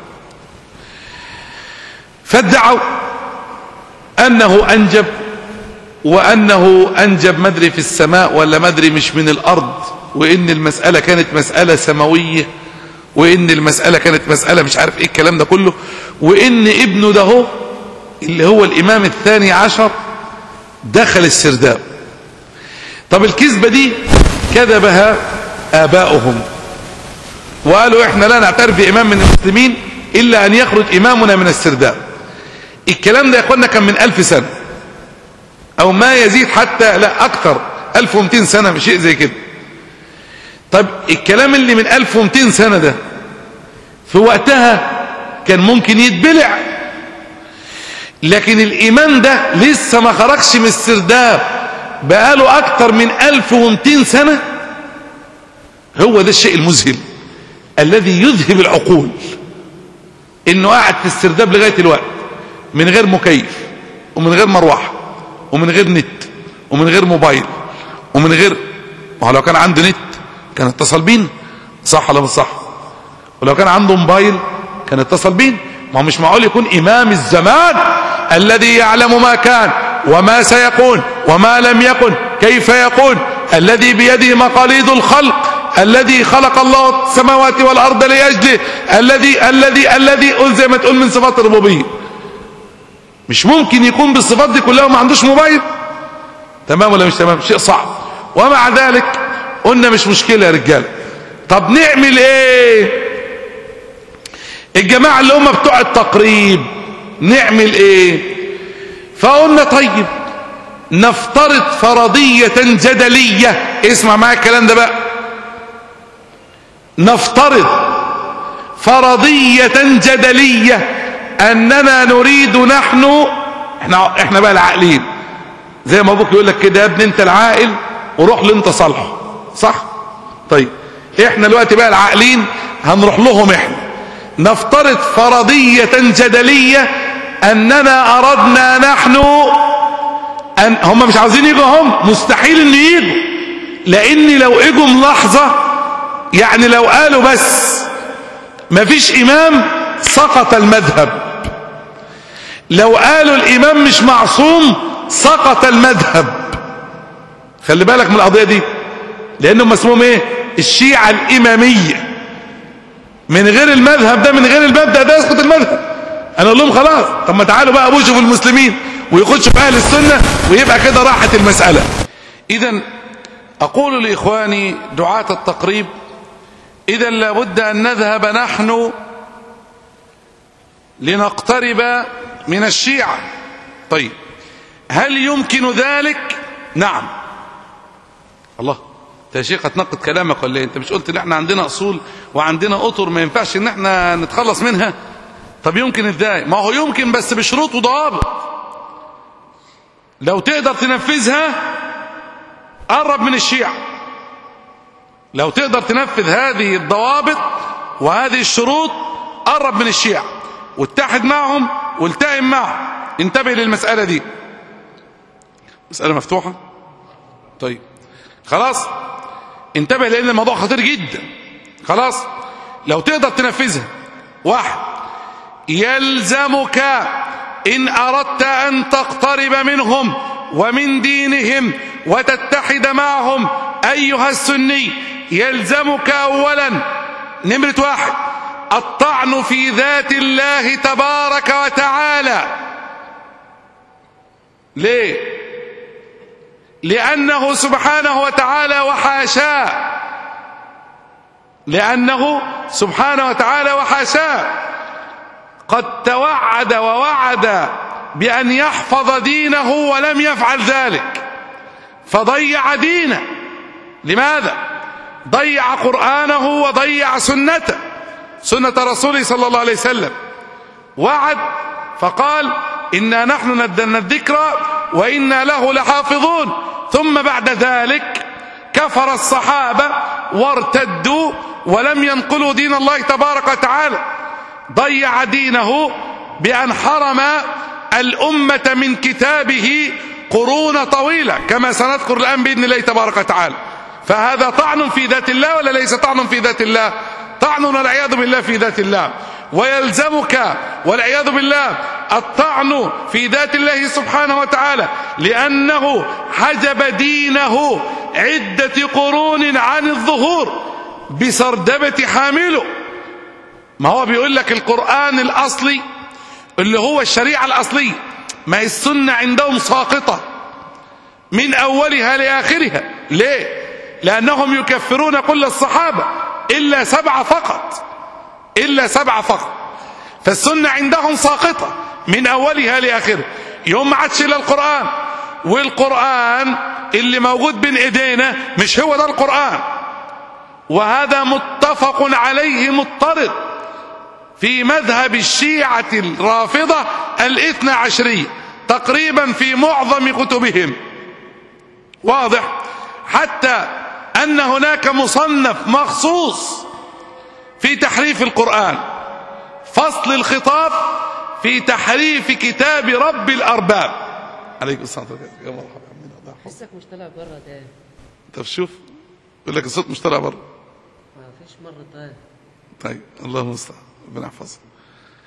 فادعوا أنه أنجب وأنه أنجب مدري في السماء ولا مدري مش من الأرض وإن المسألة كانت مسألة سماوية وإن المسألة كانت مسألة مش عارف إيه الكلام ده كله وإن ابنه ده هو اللي هو الإمام الثاني عشر دخل السرداب طب الكذبة دي كذبها آباؤهم وقالوا إحنا لا نعترف بإمام من المسلمين إلا أن يخرج إمامنا من السرداب الكلام ده يا أخوانا كان من ألف سنة او ما يزيد حتى لا اكثر 1200 سنة مش شيء زي كده طب الكلام اللي من 1200 سنة ده في وقتها كان ممكن يتبلع لكن الايمان ده لسه ما خرجش من السرداب بقاله اكتر من 1200 سنة هو ده الشيء المذهل الذي يذهب العقول انه قاعد في السرداب لغاية الوقت من غير مكيف ومن غير مروحه ومن غير نت ومن غير موبايل ومن غير ما هو لو كان عنده نت كان اتصل بينا صح ولا مش صح ولو كان عنده موبايل كان اتصل بينا ما هو مش معقول يكون إمام الزمان الذي يعلم ما كان وما سيكون وما لم يكن كيف يكون الذي بيده مقاليد الخلق الذي خلق الله السماوات والأرض لأجله الذي الذي الذي قل زي ما تقول من صفات الربوبية مش ممكن يكون بالصفات دي كلها وما عندوش موبايل تمام ولا مش تمام شيء صعب ومع ذلك قلنا مش مشكلة يا رجال طب نعمل ايه الجماعة اللي هم بتوع التقريب نعمل ايه فقلنا طيب نفترض فرضية جدلية اسمع معايا الكلام ده بقى نفترض فرضية جدلية اننا نريد نحن احنا احنا بقى العاقلين زي ما ابوك يقول لك كده يا ابني انت العاقل وروح لي انت صالحه صح طيب احنا دلوقتي بقى العاقلين هنروح لهم احنا نفترض فرضية جدلية اننا اردنا نحن ان هم مش عاوزين يجوا هم مستحيل ان يجوا لان لو اجوا لحظة يعني لو قالوا بس مفيش امام سقط المذهب لو قالوا الامام مش معصوم سقط المذهب خلي بالك من القضية دي لانهم اسمهم ايه الشيعة الامامية من غير المذهب ده من غير المبدأ ده يسقط المذهب انا اقول لهم خلاص طب ما تعالوا بقى ابوشوا في المسلمين ويخشوا في اهل السنة ويبقى كده راحت المسألة اذا اقول لاخواني دعاة التقريب اذا لابد ان نذهب نحن لنقترب من الشيعة طيب هل يمكن ذلك نعم الله انت يا شيخ هتنقد كلامك ولا ايه انت مش قلت ان احنا عندنا اصول وعندنا اطر ما ينفعش ان احنا نتخلص منها طب يمكن ازاي ما هو يمكن بس بشروط وضوابط لو تقدر تنفذها قرب من الشيعة لو تقدر تنفذ هذه الضوابط وهذه الشروط قرب من الشيعة واتحد معهم والتئم معهم انتبه للمسألة دي مسألة مفتوحة طيب خلاص انتبه لان الموضوع خطير جدا خلاص لو تقدر تنفذها واحد يلزمك ان اردت ان تقترب منهم ومن دينهم وتتحد معهم ايها السني يلزمك اولا نمرة واحد الطعن في ذات الله تبارك وتعالى ليه لأنه سبحانه وتعالى وحاشاه لأنه سبحانه وتعالى وحاشاه قد توعد ووعد بأن يحفظ دينه ولم يفعل ذلك فضيع دينه لماذا ضيع قرآنه وضيع سنته سنة رسوله صلى الله عليه وسلم وعد فقال إنا نحن ندلنا الذكر وإنا له لحافظون ثم بعد ذلك كفر الصحابة وارتدوا ولم ينقلوا دين الله تبارك وتعالى ضيع دينه بأن حرم الأمة من كتابه قرون طويلة كما سنذكر الآن بإذن الله تبارك وتعالى فهذا طعن في ذات الله ولا ليس طعن في ذات الله طعن والعياذ بالله في ذات الله ويلزمك والعياذ بالله الطعن في ذات الله سبحانه وتعالى لأنه حجب دينه عدة قرون عن الظهور بسردبة حامله ما هو بيقول لك القرآن الأصلي اللي هو الشريعة الأصلية ما هي السنة عندهم ساقطة من أولها لآخرها ليه لأنهم يكفرون كل الصحابة إلا سبعة فقط إلا سبعة فقط فالسنة عندهم ساقطة من أولها لآخرها يوم ما عادش إلا القرآن والقرآن اللي موجود بين إيدينا مش هو ده القرآن وهذا متفق عليه مضطرد في مذهب الشيعة الرافضة الاثنى عشرية تقريبا في معظم كتبهم واضح حتى أن هناك مصنف مخصوص في تحريف القرآن فصل الخطاب في تحريف كتاب رب الأرباب عليكم السلام يا مرحبا
حسك مش طالع بره تاني
طب شوف يقول لك الصوت مش طالع بره
ما فيش مرة تاني
طيب الله المستعان ربنا يحفظك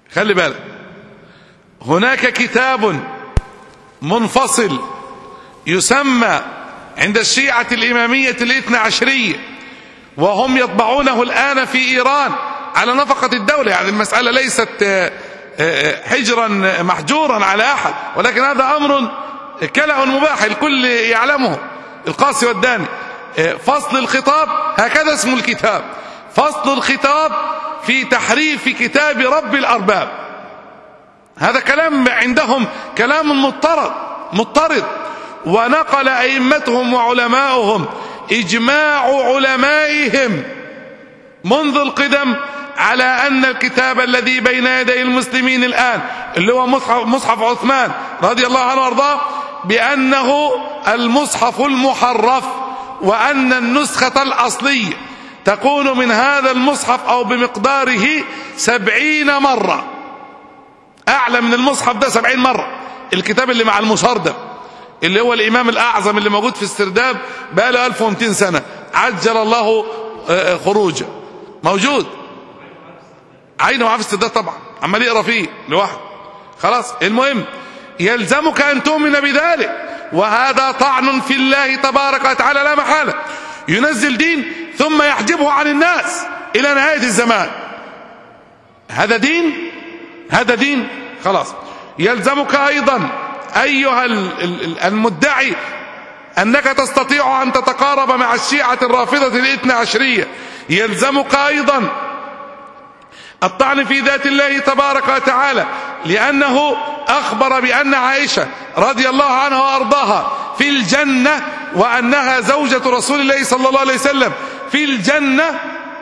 خلي بالك هناك كتاب منفصل يسمى عند الشيعة الإمامية الاثنى عشرية وهم يطبعونه الآن في إيران على نفقة الدولة يعني المسألة ليست آه، آه، حجرا محجورا على أحد ولكن هذا أمر كلأ مباح الكل يعلمه القاسي والداني آه، فصل الخطاب هكذا اسم الكتاب فصل الخطاب في تحريف كتاب رب الأرباب هذا كلام عندهم كلام مضطرد مضطرد ونقل أئمتهم وعلماؤهم إجماع علمائهم منذ القدم على أن الكتاب الذي بين يدي المسلمين الآن اللي هو مصحف, مصحف عثمان رضي الله عنه وارضاه بأنه المصحف المحرف وأن النسخة الأصلية تكون من هذا المصحف أو بمقداره سبعين مرة أعلى من المصحف ده سبعين مرة الكتاب اللي مع المشردم اللي هو الإمام الأعظم اللي موجود في السرداب بقاله 1200 سنة عجل الله آه، خروجه موجود عينه معاه في السرداب طبعا عمال يقرا فيه لوحده خلاص المهم يلزمك أن تؤمن بذلك وهذا طعن في الله تبارك وتعالى لا محالة ينزل دين ثم يحجبه عن الناس إلى نهاية الزمان هذا دين هذا دين خلاص يلزمك أيضا أيها المدعي أنك تستطيع أن تتقارب مع الشيعة الرافضة الاثنى عشرية يلزمك أيضا الطعن في ذات الله تبارك وتعالى لأنه أخبر بأن عائشة رضي الله عنها وأرضاها في الجنة وأنها زوجة رسول الله صلى الله عليه وسلم في الجنة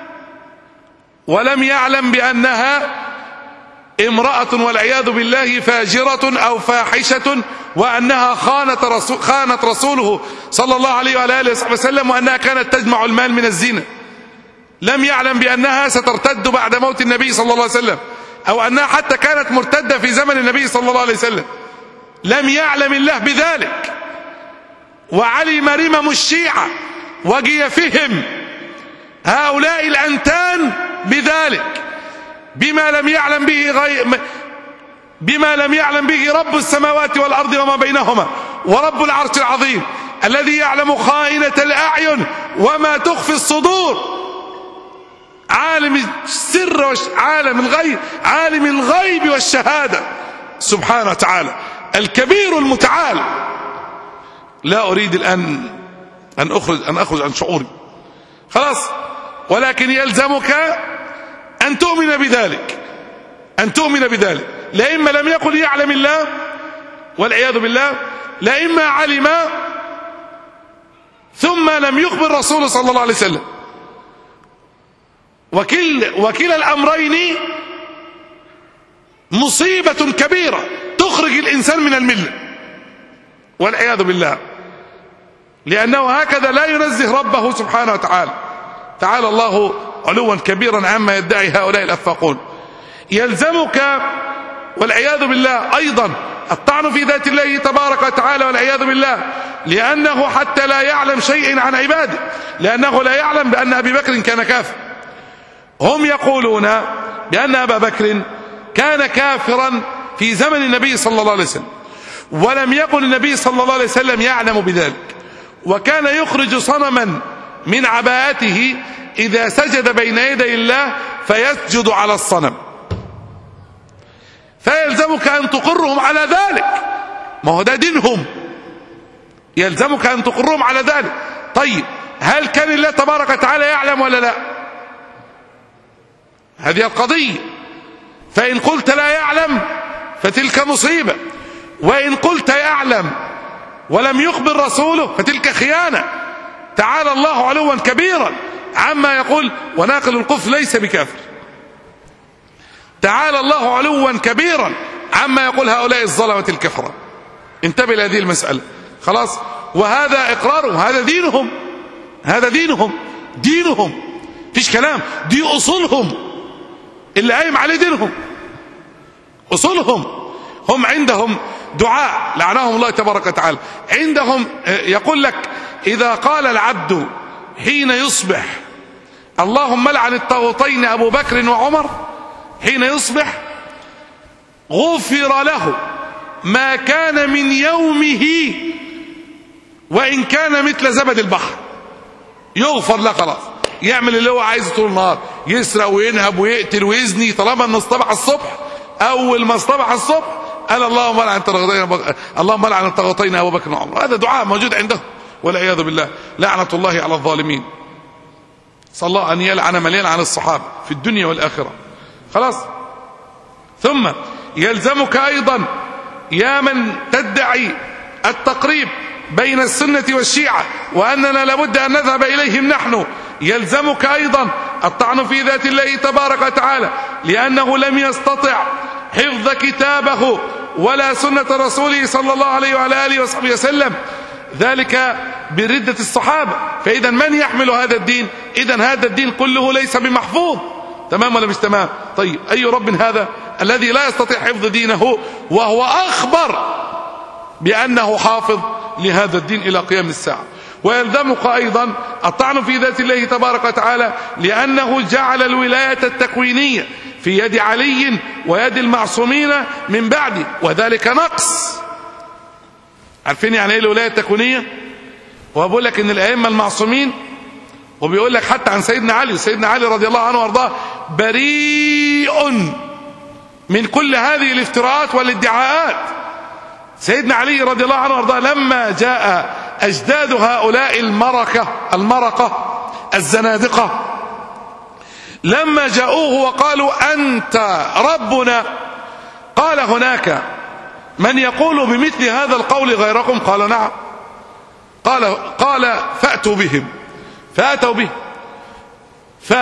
ولم يعلم بأنها امرأة والعياذ بالله فاجرة أو فاحشة وأنها خانت, رسول خانت رسوله صلى الله عليه وعلى آله وسلم وأنها كانت تجمع المال من الزنا لم يعلم بأنها سترتد بعد موت النبي صلى الله عليه وسلم أو أنها حتى كانت مرتدة في زمن النبي صلى الله عليه وسلم لم يعلم الله بذلك وعلم رمم الشيعة وجيفهم هؤلاء الأنتان بذلك بما لم يعلم به غير بما لم يعلم به رب السماوات والأرض وما بينهما ورب العرش العظيم الذي يعلم خائنة الأعين وما تخفي الصدور عالم السر عالم الغيب عالم الغيب والشهادة سبحانه وتعالى الكبير المتعال لا أريد الآن أن أخرج, أن أخرج عن شعوري خلاص ولكن يلزمك أن تؤمن بذلك أن تؤمن بذلك لا إما لم يقل يعلم الله والعياذ بالله لا إما علم ثم لم يخبر رسوله صلى الله عليه وسلم وكل وكلا الأمرين مصيبة كبيرة تخرج الإنسان من الملة والعياذ بالله لأنه هكذا لا ينزه ربه سبحانه وتعالى تعالى الله علوا كبيرا عما يدعي هؤلاء الأفاقون يلزمك والعياذ بالله أيضا الطعن في ذات الله تبارك وتعالى والعياذ بالله لأنه حتى لا يعلم شيء عن عباده لأنه لا يعلم بأن أبي بكر كان كافر هم يقولون بأن أبا بكر كان كافرا في زمن النبي صلى الله عليه وسلم ولم يكن النبي صلى الله عليه وسلم يعلم بذلك وكان يخرج صنما من عباءته إذا سجد بين يدي الله فيسجد على الصنم فيلزمك أن تقرهم على ذلك ما هو ده دينهم يلزمك أن تقرهم على ذلك طيب هل كان الله تبارك وتعالى يعلم ولا لا هذه القضية فإن قلت لا يعلم فتلك مصيبة وإن قلت يعلم ولم يخبر رسوله فتلك خيانة تعالى الله علوا كبيرا عما يقول وناقل القف ليس بكافر تعالى الله علوا كبيرا عما يقول هؤلاء الظلمة الكفرة انتبه لهذه المسألة خلاص وهذا إقرارهم هذا دينهم هذا دينهم دينهم فيش كلام دي أصولهم اللي قايم عليه دينهم أصولهم هم عندهم دعاء لعنهم الله تبارك وتعالى عندهم يقول لك إذا قال العبد حين يصبح اللهم لعن الطاغوتين أبو بكر وعمر حين يصبح غفر له ما كان من يومه وإن كان مثل زبد البحر يغفر له خلاص يعمل اللي هو عايزه طول النهار يسرق وينهب ويقتل ويزني طالما انه اصطبح الصبح اول ما اصطبح الصبح قال اللهم لعن الطاغوتين اللهم لعن الطاغوتين ابو بكر وعمر هذا دعاء موجود عنده والعياذ بالله لعنه الله على الظالمين صلى الله ان يلعن من يلعن الصحابه في الدنيا والاخره خلاص ثم يلزمك ايضا يا من تدعي التقريب بين السنة والشيعة وأننا لابد أن نذهب إليهم نحن يلزمك أيضا الطعن في ذات الله تبارك وتعالى لأنه لم يستطع حفظ كتابه ولا سنة رسوله صلى الله عليه وعلى آله وصحبه وسلم ذلك بردة الصحابة فإذا من يحمل هذا الدين إذا هذا الدين كله ليس بمحفوظ تمام ولا مش تمام طيب أي رب هذا الذي لا يستطيع حفظ دينه وهو أخبر بأنه حافظ لهذا الدين إلى قيام الساعة ويلزمك أيضا الطعن في ذات الله تبارك وتعالى لأنه جعل الولاية التكوينية في يد علي ويد المعصومين من بعده وذلك نقص عارفين يعني ايه الولاية التكوينية هو بيقول لك ان الائمة المعصومين وبيقول لك حتى عن سيدنا علي سيدنا علي رضي الله عنه وارضاه بريء من كل هذه الافتراءات والادعاءات سيدنا علي رضي الله عنه وارضاه لما جاء اجداد هؤلاء المركة المرقة الزنادقة لما جاءوه وقالوا انت ربنا قال هناك من يقول بمثل هذا القول غيركم قال نعم قال قال فاتوا بهم فاتوا به ف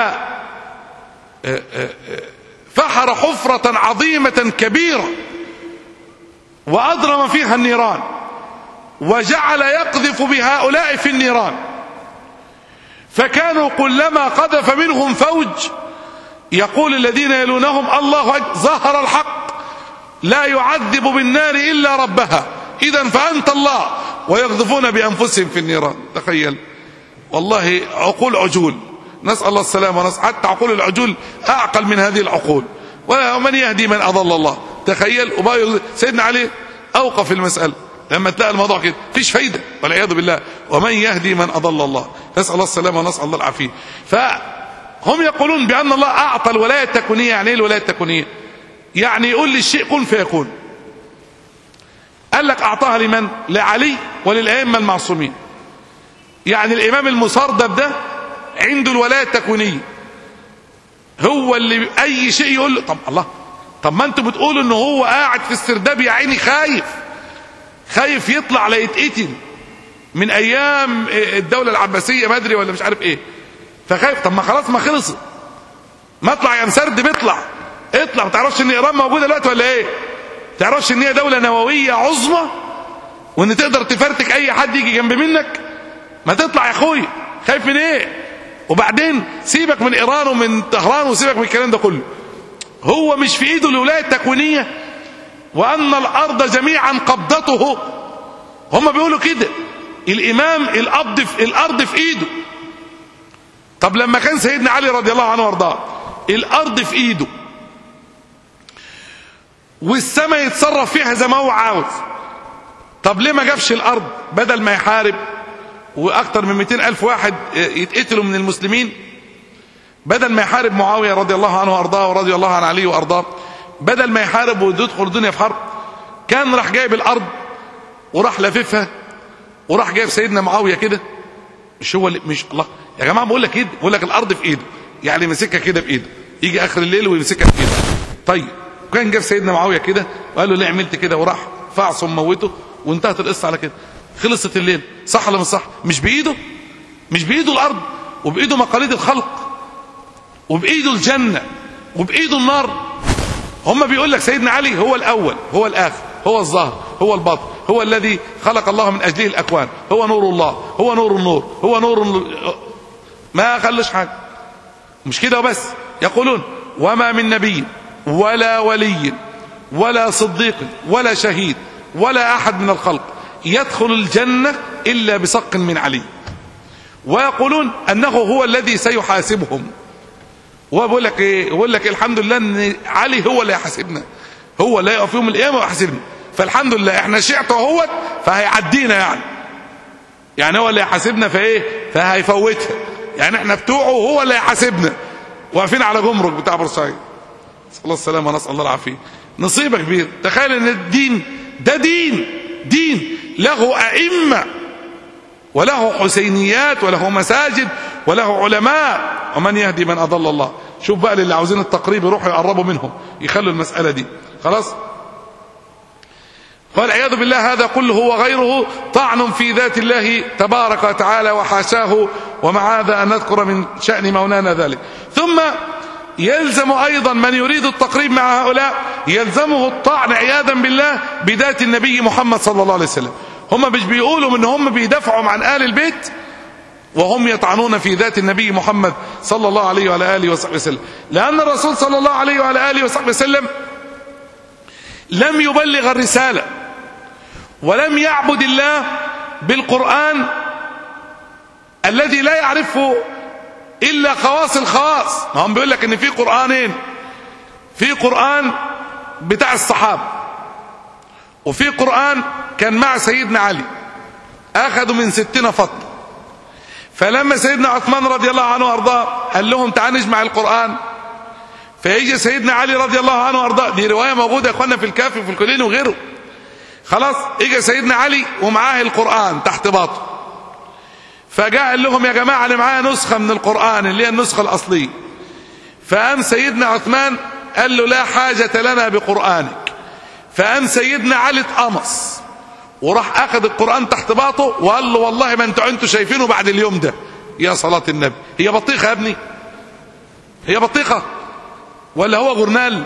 فحر حفرة عظيمة كبيرة وأضرم فيها النيران وجعل يقذف بهؤلاء في النيران فكانوا كلما قذف منهم فوج يقول الذين يلونهم الله أكبر ظهر الحق لا يعذب بالنار إلا ربها إذا فأنت الله ويقذفون بأنفسهم في النيران تخيل والله عقول عجول نسأل الله السلامة ونسأل حتى عقول العجول أعقل من هذه العقول ومن يهدي من أضل الله تخيل وبقى سيدنا علي أوقف المسألة لما تلاقي الموضوع كده فيش فايدة والعياذ بالله ومن يهدي من أضل الله نسأل الله السلامة ونسأل الله العافية فهم يقولون بأن الله أعطى الولاية التكوينية يعني إيه الولاية التكوينية يعني يقول للشيء كن فيكون قال لك أعطاها لمن لعلي وللأئمة المعصومين يعني الإمام المصردب ده عنده الولاية التكوينية هو اللي أي شيء يقول له طب الله طب ما انتوا بتقولوا ان هو قاعد في السرداب يا عيني خايف خايف يطلع لا يتقتل من ايام الدولة العباسية بدري ولا مش عارف ايه فخايف طب ما خلاص ما خلص ما اطلع يا مسرد بيطلع اطلع ما تعرفش ان ايران موجوده دلوقتي ولا ايه تعرفش ان هي دوله نوويه عظمى وان تقدر تفرتك اي حد يجي جنب منك ما تطلع يا اخويا خايف من ايه وبعدين سيبك من ايران ومن طهران وسيبك من الكلام ده كله هو مش في ايده الولايه التكوينيه وان الارض جميعا قبضته هم بيقولوا كده الامام القبض في الارض في ايده طب لما كان سيدنا علي رضي الله عنه وارضاه الارض في ايده والسماء يتصرف فيها زي ما هو عاوز طب ليه ما جابش الارض بدل ما يحارب واكثر من 200 الف واحد يتقتلوا من المسلمين بدل ما يحارب معاويه رضي الله عنه وارضاه ورضي الله عن علي وارضاه بدل ما يحارب ويدخل الدنيا في حرب كان راح جايب الارض وراح لاففها وراح جايب سيدنا معاويه كده مش هو اللي مش الله يا جماعه بقول لك كده بقول لك الارض في ايده يعني ماسكها كده بايده يجي اخر الليل ويمسكها في ايده طيب وكان جاب سيدنا معاويه كده وقال له ليه عملت كده وراح فعصه وموته وانتهت القصه على كده خلصت الليل صح ولا مش صح مش بايده مش بايده الارض وبايده مقاليد الخلق وبايده الجنه وبايده النار هم بيقول لك سيدنا علي هو الاول هو الاخر هو الظاهر هو الباطن هو الذي خلق الله من اجله الاكوان هو نور الله هو نور النور هو نور النور. ما خلش حاجه مش كده وبس يقولون وما من نبي ولا ولي ولا صديق ولا شهيد ولا احد من الخلق يدخل الجنه الا بصق من علي ويقولون انه هو الذي سيحاسبهم وبقول لك ايه بقول لك الحمد لله ان علي هو اللي هيحاسبنا هو اللي هيقف يوم القيامة ويحاسبنا فالحمد لله احنا شيعته اهوت فهيعدينا يعني يعني هو اللي هيحاسبنا فايه فهيفوتها يعني احنا بتوعه وهو اللي هيحاسبنا واقفين على جمرك بتاع بورسعيد نسال الله السلامه ونسال الله العافيه نصيبه كبير تخيل ان الدين ده دين دين له ائمه وله حسينيات وله مساجد وله علماء ومن يهدي من اضل الله شوف بقى اللي عاوزين التقريب يروحوا يقربوا منهم يخلوا المساله دي خلاص والعياذ بالله هذا كله وغيره طعن في ذات الله تبارك وتعالى وحاشاه ومع هذا أن نذكر من شأن مولانا ذلك ثم يلزم أيضا من يريد التقريب مع هؤلاء يلزمه الطعن عياذا بالله بذات النبي محمد صلى الله عليه وسلم هم مش بيقولوا ان هم بيدافعوا عن آل البيت وهم يطعنون في ذات النبي محمد صلى الله عليه وعلى آله وصحبه وسلم لأن الرسول صلى الله عليه وعلى آله وصحبه وسلم لم يبلغ الرسالة ولم يعبد الله بالقرآن الذي لا يعرفه إلا خواص الخواص ما هم بيقول لك إن في قرآنين في قرآن بتاع الصحابة وفي قرآن كان مع سيدنا علي أخذوا من ستنا فضل فلما سيدنا عثمان رضي الله عنه وارضاه قال لهم تعالوا نجمع القرآن فيجي سيدنا علي رضي الله عنه وارضاه دي رواية موجودة يا اخوانا في الكافي وفي الكلين وغيره خلاص اجى سيدنا علي ومعاه القرآن تحت باطه فجاء قال لهم يا جماعة انا معايا نسخة من القرآن اللي هي النسخة الأصلية فقام سيدنا عثمان قال له لا حاجة لنا بقرآنك فقام سيدنا علي اتقمص وراح اخذ القرآن تحت باطه وقال له والله ما انتوا انتوا شايفينه بعد اليوم ده يا صلاة النبي هي بطيخة يا ابني هي بطيخة ولا هو غرنال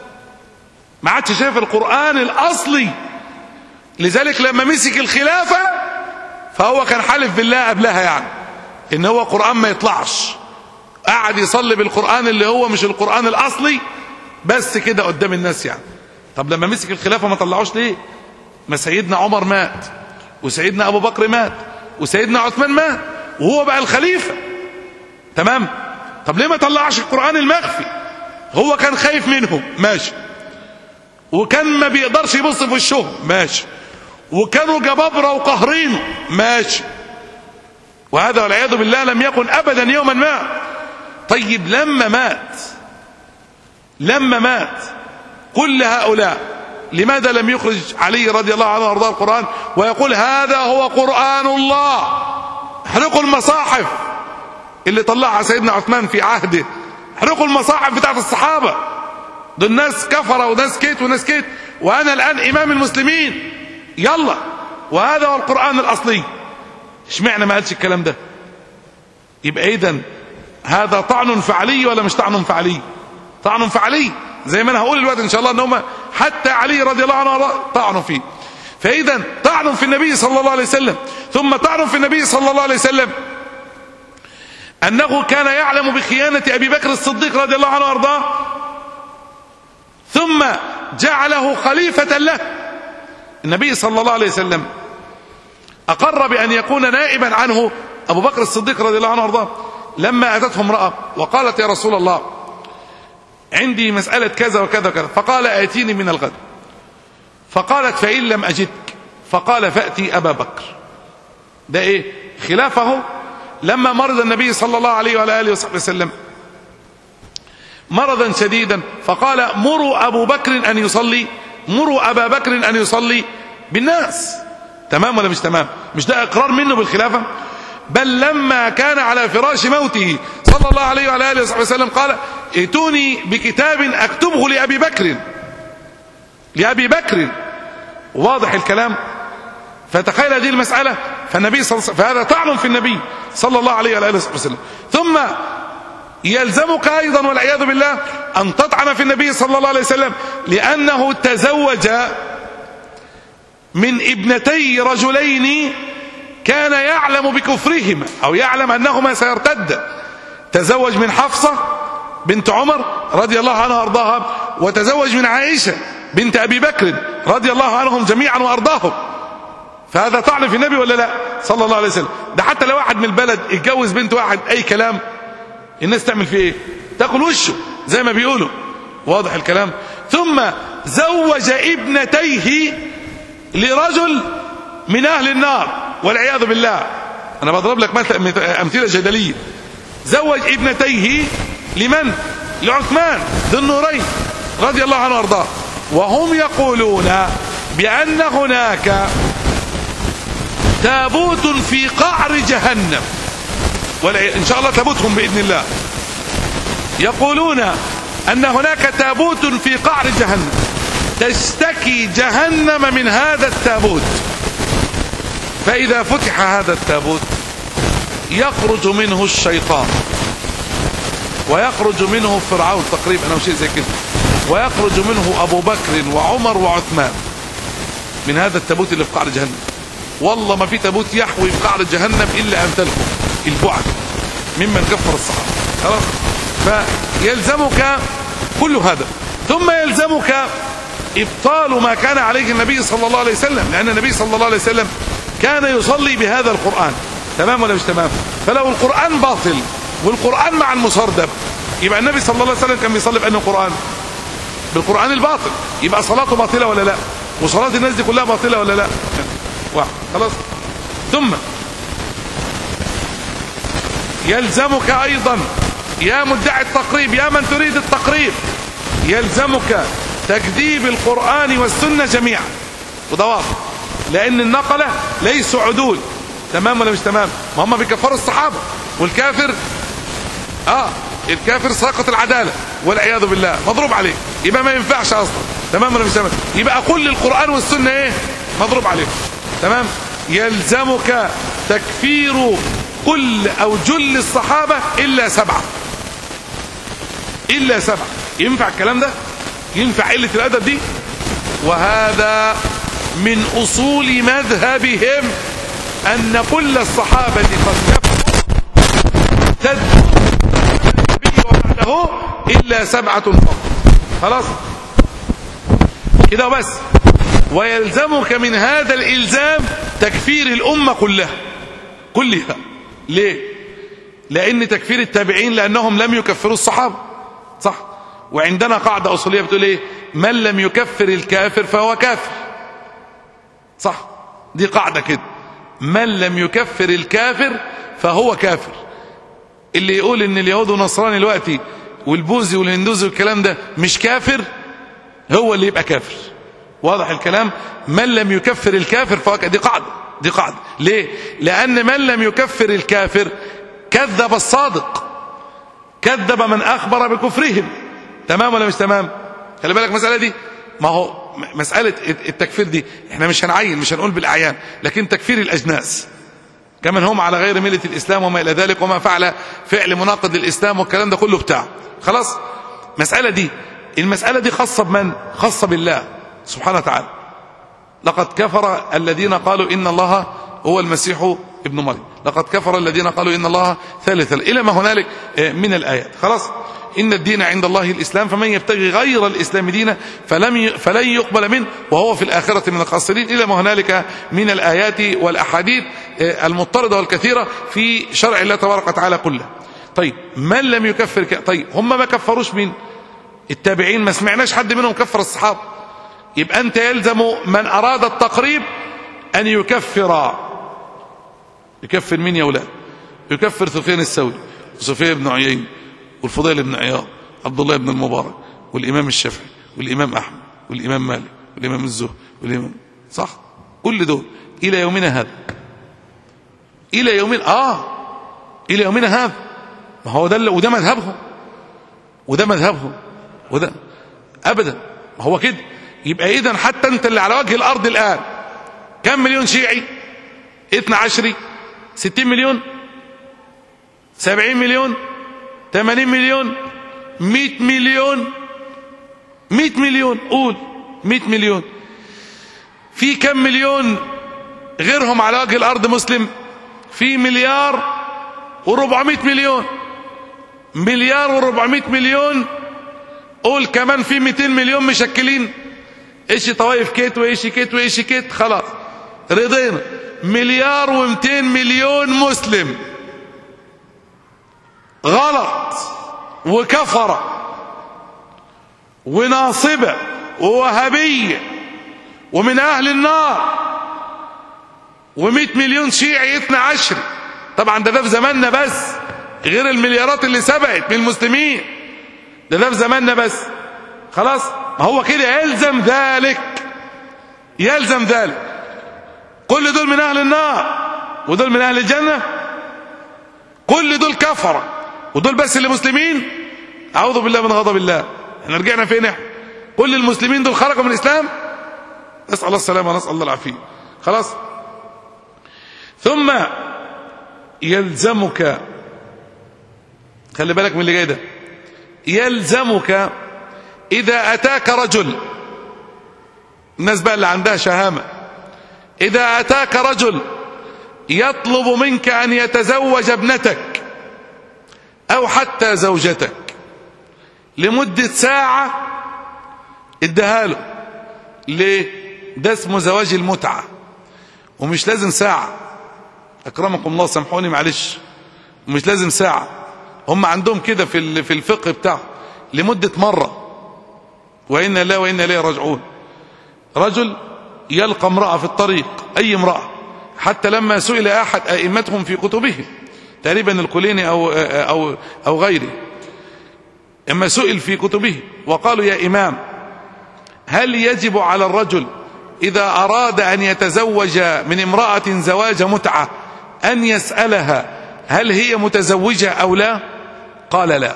ما عادش شايف القرآن الأصلي لذلك لما مسك الخلافة فهو كان حالف بالله قبلها يعني ان هو قرآن ما يطلعش قعد يصلي بالقرآن اللي هو مش القرآن الأصلي بس كده قدام الناس يعني طب لما مسك الخلافة ما طلعوش ليه ما سيدنا عمر مات وسيدنا أبو بكر مات وسيدنا عثمان مات وهو بقى الخليفة تمام طب ليه ما طلعش القرآن المخفي هو كان خايف منهم ماشي وكان ما بيقدرش يبص في وشهم ماشي وكانوا جبابرة وقهرين ماشي وهذا والعياذ بالله لم يكن أبدا يوما ما طيب لما مات لما مات كل هؤلاء لماذا لم يخرج علي رضي الله عنه وارضاه القرآن ويقول هذا هو قرآن الله احرقوا المصاحف اللي طلعها سيدنا عثمان في عهده احرقوا المصاحف بتاعت الصحابة دول ناس كفرة وناس كيت وناس كيت وانا الان امام المسلمين يلا وهذا هو القرآن الاصلي اشمعنى ما قالش الكلام ده يبقى اذا هذا طعن فعلي ولا مش طعن فعلي طعن فعلي زي ما انا هقول الوقت ان شاء الله ان هم حتى علي رضي الله عنه طعنوا فيه فاذا طعن في النبي صلى الله عليه وسلم ثم طعن في النبي صلى الله عليه وسلم انه كان يعلم بخيانه ابي بكر الصديق رضي الله عنه وارضاه ثم جعله خليفه له النبي صلى الله عليه وسلم اقر بان يكون نائبا عنه ابو بكر الصديق رضي الله عنه وارضاه لما اتته امراه وقالت يا رسول الله عندي مسألة كذا وكذا وكذا فقال آتيني من الغد فقالت فإن لم أجدك فقال فأتي أبا بكر ده إيه خلافه لما مرض النبي صلى الله عليه وعلى آله وصحبه وسلم مرضا شديدا فقال مروا أبو بكر أن يصلي مروا أبا بكر أن يصلي بالناس تمام ولا مش تمام مش ده إقرار منه بالخلافة بل لما كان على فراش موته صلى الله عليه وعلى اله وصحبه وسلم قال ائتوني بكتاب اكتبه لابي بكر لابي بكر واضح الكلام فتخيل هذه المساله فالنبي صلى الله عليه وسلم فهذا طعن في النبي صلى الله عليه وعلى اله وصحبه وسلم ثم يلزمك ايضا والعياذ بالله ان تطعن في النبي صلى الله عليه وسلم لانه تزوج من ابنتي رجلين كان يعلم بكفرهما او يعلم انهما سيرتد تزوج من حفصة بنت عمر رضي الله عنها وارضاها وتزوج من عائشة بنت ابي بكر رضي الله عنهم جميعا وارضاهم فهذا طعن في النبي ولا لا صلى الله عليه وسلم ده حتى لو واحد من البلد اتجوز بنت واحد اي كلام الناس تعمل فيه ايه تاكل وشه زي ما بيقولوا واضح الكلام ثم زوج ابنتيه لرجل من اهل النار والعياذ بالله انا بضرب لك مثل امثله جدليه زوج ابنتيه لمن لعثمان ذي النورين رضي الله عنه وارضاه وهم يقولون بان هناك تابوت في قعر جهنم ولا ان شاء الله تابوتهم باذن الله يقولون ان هناك تابوت في قعر جهنم تشتكي جهنم من هذا التابوت فاذا فتح هذا التابوت يخرج منه الشيطان ويخرج منه فرعون تقريبا او شيء زي كده ويخرج منه ابو بكر وعمر وعثمان من هذا التابوت اللي في قعر جهنم والله ما في تابوت يحوي في قعر جهنم الا امثالكم البعد ممن كفر الصحابه خلاص فيلزمك كل هذا ثم يلزمك ابطال ما كان عليه النبي صلى الله عليه وسلم لان النبي صلى الله عليه وسلم كان يصلي بهذا القران تمام ولا مش تمام فلو القران باطل والقران مع المصردب يبقى النبي صلى الله عليه وسلم كان بيصلي بانه قران بالقران الباطل يبقى صلاته باطله ولا لا وصلاه الناس دي كلها باطله ولا لا واحد خلاص ثم يلزمك ايضا يا مدعي التقريب يا من تريد التقريب يلزمك تكذيب القرآن والسنة جميعا وده واضح لأن النقلة ليسوا عدول تمام ولا مش تمام ما هم بيكفروا الصحابة والكافر اه الكافر ساقط العدالة والعياذ بالله مضروب عليه يبقى ما ينفعش أصلا تمام ولا مش تمام يبقى كل القرآن والسنة ايه مضروب عليه تمام يلزمك تكفير كل أو جل الصحابة إلا سبعة إلا سبعة ينفع الكلام ده ينفع قلة الأدب دي وهذا من أصول مذهبهم أن كل الصحابة قد كفروا تدعو النبي وبعده إلا سبعة فقط خلاص كده بس ويلزمك من هذا الإلزام تكفير الأمة كلها كلها ليه لأن تكفير التابعين لأنهم لم يكفروا الصحابة صح وعندنا قاعدة أصولية بتقول إيه من لم يكفر الكافر فهو كافر صح دي قاعدة كده من لم يكفر الكافر فهو كافر اللي يقول ان اليهود والنصراني دلوقتي والبوذي والهندوزي والكلام ده مش كافر هو اللي يبقى كافر واضح الكلام من لم يكفر الكافر فهو كافر. دي قاعدة دي قاعدة ليه لأن من لم يكفر الكافر كذب الصادق كذب من أخبر بكفرهم تمام ولا مش تمام خلي بالك المسألة دي ما هو مسألة التكفير دي احنا مش هنعين مش هنقول بالأعيان لكن تكفير الأجناس كمن هم على غير ملة الإسلام وما إلى ذلك وما فعل فعل مناقض للإسلام والكلام ده كله بتاع خلاص مسألة دي المسألة دي خاصة بمن خاصة بالله سبحانه وتعالى لقد كفر الذين قالوا إن الله هو المسيح ابن مريم لقد كفر الذين قالوا إن الله ثالث إلى ما هنالك من الآيات خلاص إن الدين عند الله الإسلام فمن يبتغي غير الإسلام دينا فلم ي... فلن يقبل منه وهو في الآخرة من الخاسرين إلى ما هنالك من الآيات والأحاديث المضطردة والكثيرة في شرع الله تبارك وتعالى كله طيب من لم يكفر ك... طيب هم ما كفروش مين التابعين ما سمعناش حد منهم كفر الصحابة يبقى أنت يلزم من أراد التقريب أن يكفر يكفر مين يا أولاد يكفر سفيان الثوري وسفيان بن عيين والفضيل بن عياض عبد الله بن المبارك والإمام الشافعي والإمام أحمد والإمام مالك والإمام الزهري والإمام صح كل دول إلى يومنا هذا إلى يومنا آه إلى يومنا هذا ما هو ده وده مذهبهم وده مذهبهم وده أبدا ما هو كده يبقى إذا حتى أنت اللي على وجه الأرض الآن كم مليون شيعي 12 60 مليون 70 مليون 80 مليون 100 مليون 100 مليون قول 100 مليون في كم مليون غيرهم على وجه الارض مسلم في مليار و400 مليون مليار و400 مليون قول كمان في 200 مليون مشكلين ايش طوايف كيت وايش كيت وايش كيت خلاص رضينا مليار و200 مليون مسلم غلط وكفر وناصبة ووهابية ومن أهل النار ومئة مليون شيعي اثنى عشر طبعا ده ده في زماننا بس غير المليارات اللي سبقت من المسلمين ده ده في زماننا بس خلاص ما هو كده يلزم ذلك يلزم ذلك كل دول من أهل النار ودول من أهل الجنة كل دول كفرة ودول بس اللي مسلمين أعوذ بالله من غضب الله احنا رجعنا فين احنا كل المسلمين دول خرجوا من الإسلام نسأل الله السلامة ونسأل الله العافية خلاص ثم يلزمك خلي بالك من اللي جاي ده يلزمك إذا أتاك رجل الناس بقى اللي عندها شهامة إذا أتاك رجل يطلب منك أن يتزوج ابنتك أو حتى زوجتك لمدة ساعة اديها له ليه ده اسمه زواج المتعة ومش لازم ساعة أكرمكم الله سامحوني معلش ومش لازم ساعة هم عندهم كده في في الفقه بتاعه لمدة مرة وإنا لا وإنا إليه راجعون رجل يلقى امرأة في الطريق أي امرأة حتى لما سئل أحد أئمتهم في كتبهم تقريبا الكليني أو, أو, أو غيره اما سئل في كتبه وقالوا يا إمام هل يجب على الرجل إذا أراد أن يتزوج من امرأة زواج متعة أن يسألها هل هي متزوجة أو لا قال لا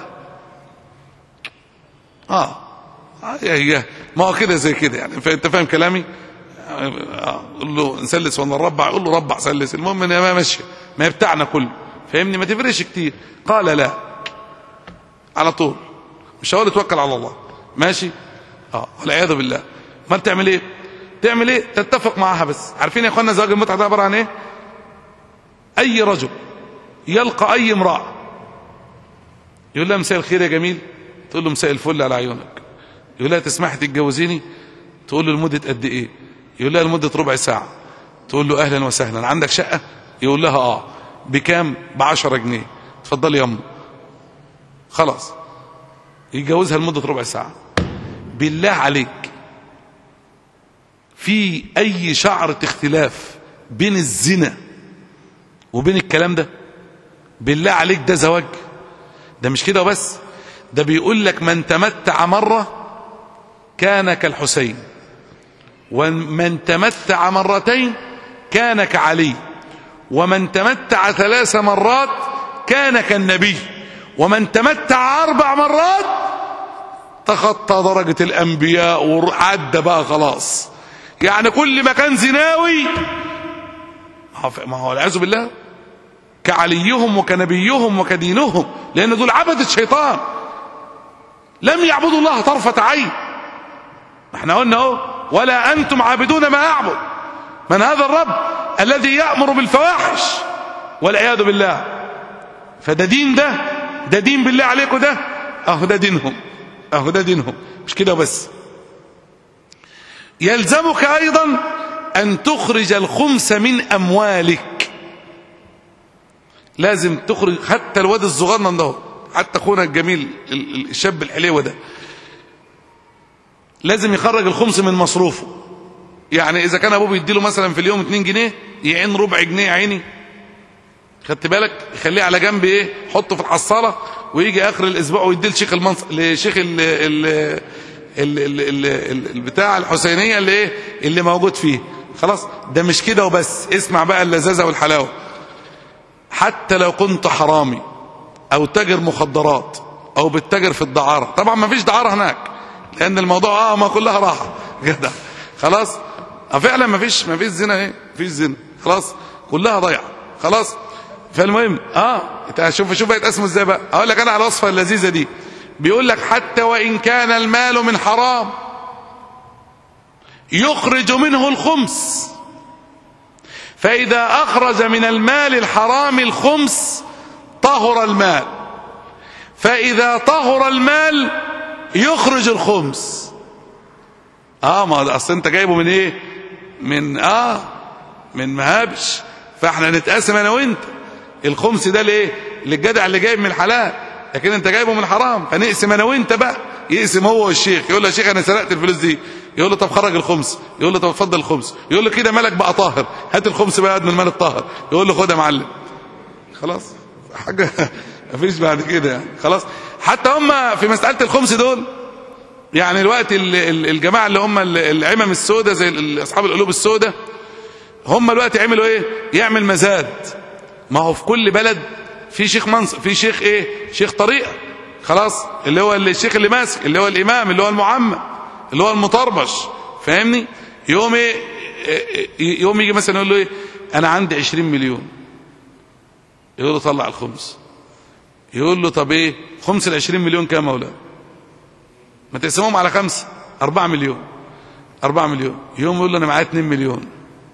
آه هي هي ما هو كده زي كده يعني فأنت فاهم كلامي آه. قول له نسلس ولا نربع قول له ربع سلس المهم ان ما ماشيه ما هي بتاعنا كله فاهمني ما تفرقش كتير قال لا على طول مش هقول توكل على الله ماشي اه والعياذ بالله ما تعمل ايه تعمل ايه تتفق معاها بس عارفين يا اخوانا زواج المتعه ده عباره عن ايه اي رجل يلقى اي امراه يقول لها مساء الخير يا جميل تقول له مساء الفل على عيونك يقول لها تسمحي تتجوزيني تقول له لمده قد ايه يقول لها لمده ربع ساعه تقول له اهلا وسهلا عندك شقه يقول لها اه بكام ب 10 جنيه اتفضلي يا امي خلاص يتجوزها لمده ربع ساعه بالله عليك في اي شعرة اختلاف بين الزنا وبين الكلام ده بالله عليك ده زواج ده مش كده وبس ده بيقول لك من تمتع مرة كان كالحسين ومن تمتع مرتين كان كعلي ومن تمتع ثلاث مرات كان كالنبي ومن تمتع أربع مرات تخطى درجة الأنبياء وعدى بقى خلاص يعني كل ما كان زناوي ما هو والعياذ بالله كعليهم وكنبيهم وكدينهم لأن دول عبد الشيطان لم يعبدوا الله طرفة عين احنا قلنا اهو ولا أنتم عابدون ما أعبد من هذا الرب الذي يأمر بالفواحش والعياذ بالله فده دين ده ده دين بالله عليكم ده اهو ده دينهم اهو ده دينهم مش كده بس يلزمك ايضا ان تخرج الخمس من اموالك لازم تخرج حتى الواد الصغنن ده حتى اخونا الجميل الشاب الحليوه ده لازم يخرج الخمس من مصروفه يعني اذا كان ابوه بيديله مثلا في اليوم 2 جنيه يعين ربع جنيه عيني خدت بالك يخليه على جنب ايه حطه في الحصاله ويجي اخر الاسبوع ويديه لشيخ المنص لشيخ ال ال ال ال ال ال البتاع الحسينيه اللي ايه اللي موجود فيه خلاص ده مش كده وبس اسمع بقى اللذاذه والحلاوه حتى لو كنت حرامي او تاجر مخدرات او بتتاجر في الدعاره طبعا ما فيش دعاره هناك لان الموضوع اه ما كلها راحه كده خلاص اه فعلا ما فيش ما فيش زنا ايه ما فيش زنا خلاص كلها ضيعه خلاص فالمهم اه شوف شوف بقت اسمه ازاي بقى اقول لك انا على الوصفه اللذيذه دي بيقول لك حتى وان كان المال من حرام يخرج منه الخمس فاذا اخرج من المال الحرام الخمس طهر المال فاذا طهر المال يخرج الخمس اه ما اصل انت جايبه من ايه من اه من مهابش فاحنا نتقاسم انا وانت الخمس ده ليه للجدع اللي جايب من الحلال لكن انت جايبه من الحرام فنقسم انا وانت بقى
يقسم هو والشيخ يقول له يا شيخ انا سرقت الفلوس دي يقول له طب خرج الخمس يقول له طب اتفضل الخمس يقول له كده مالك بقى طاهر هات الخمس بقى من المال الطاهر يقول له خد يا معلم خلاص حاجه مفيش بعد كده يعني خلاص حتى هم في مساله الخمس دول يعني الوقت ال- ال- الجماعه اللي هم ال- العمم السوداء زي ال- اصحاب القلوب السوداء هم الوقت يعملوا ايه يعمل مزاد ما هو في كل بلد في شيخ منصب في شيخ ايه شيخ طريقه خلاص اللي هو الشيخ اللي ماسك اللي هو الامام اللي هو المعمم اللي هو المطربش فاهمني يوم ايه إيه- يوم يجي مثلا يقول له ايه انا عندي 20 مليون يقول له طلع الخمس يقول له طب ايه خمس ال 20 مليون كام يا مولانا ما تقسمهم على خمسة أربعة مليون أربعة مليون يوم يقول له أنا معايا 2 مليون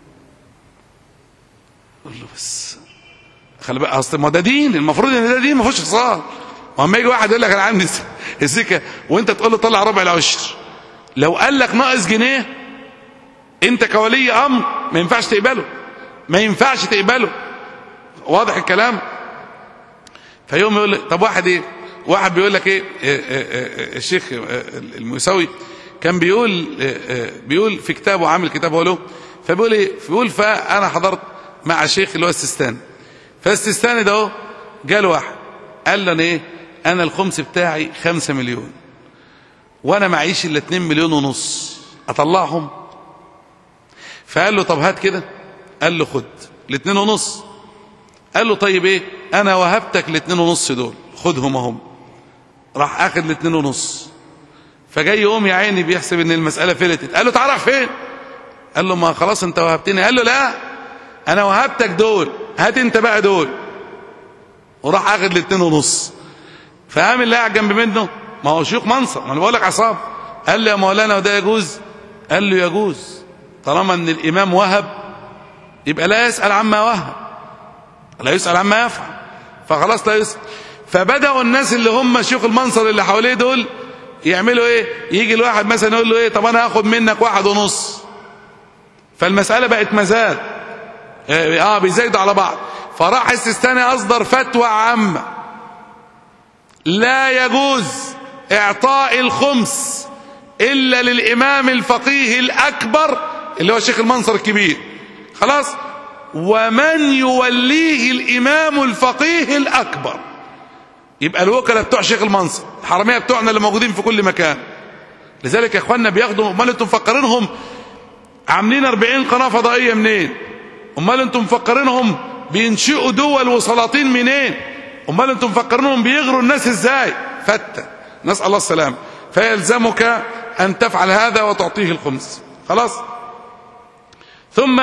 يقول له بس خلي بالك اصل ما ده دين المفروض ان ده دين ما فيهوش خساره واما يجي واحد يقول لك انا عندي س- السكه وانت تقول له طلع ربع العشر لو قال لك ناقص جنيه انت كولي امر ما ينفعش تقبله ما ينفعش تقبله واضح الكلام فيوم يقول لك طب واحد ايه واحد بيقول لك ايه آه، آه، آه، الشيخ آه، المساوي كان بيقول آه، آه، بيقول في كتابه عامل كتاب هو له فبيقول ايه بيقول فانا حضرت مع شيخ اللي هو السيستاني فالسيستاني ده اهو جاله واحد قال له انا ايه انا الخمس بتاعي خمسة مليون وانا معيش الا 2 مليون ونص اطلعهم فقال له طب هات كده قال له خد الاتنين ونص قال له طيب ايه انا وهبتك الاتنين ونص دول خدهم اهم راح اخد الاتنين ونص فجاي يقوم يا عيني بيحسب ان المسألة فلتت قال له تعرف فين قال له ما خلاص انت وهبتني قال له لا انا وهبتك دول هات انت بقى دول وراح اخد الاتنين ونص فقام اللي قاعد جنب منه ما هو شيوخ منصب ما انا بقول لك عصام قال له يا مولانا وده يجوز قال له يجوز طالما ان الامام وهب يبقى لا يسأل عما وهب لا يسأل عما يفعل فخلاص لا يسأل فبدأوا الناس اللي هم شيوخ المنصر اللي حواليه دول يعملوا ايه يجي الواحد مثلا يقول له ايه طب انا هاخد منك واحد ونص فالمسألة بقت مزاد اه بيزايدوا على بعض فراح السيستاني اصدر فتوى عامة لا يجوز اعطاء الخمس الا للامام الفقيه الاكبر اللي هو شيخ المنصر الكبير خلاص ومن يوليه الامام الفقيه الاكبر يبقى الوكلاء بتوع شيخ المنصر الحراميه بتوعنا اللي موجودين في كل مكان لذلك يا اخوانا بياخدوا امال انتم مفكرينهم عاملين 40 قناه فضائيه منين امال انتم مفكرينهم بينشئوا دول وسلاطين منين امال انتم مفكرينهم بيغروا الناس ازاي فتة نسال الله السلامه فيلزمك ان تفعل هذا وتعطيه الخمس خلاص ثم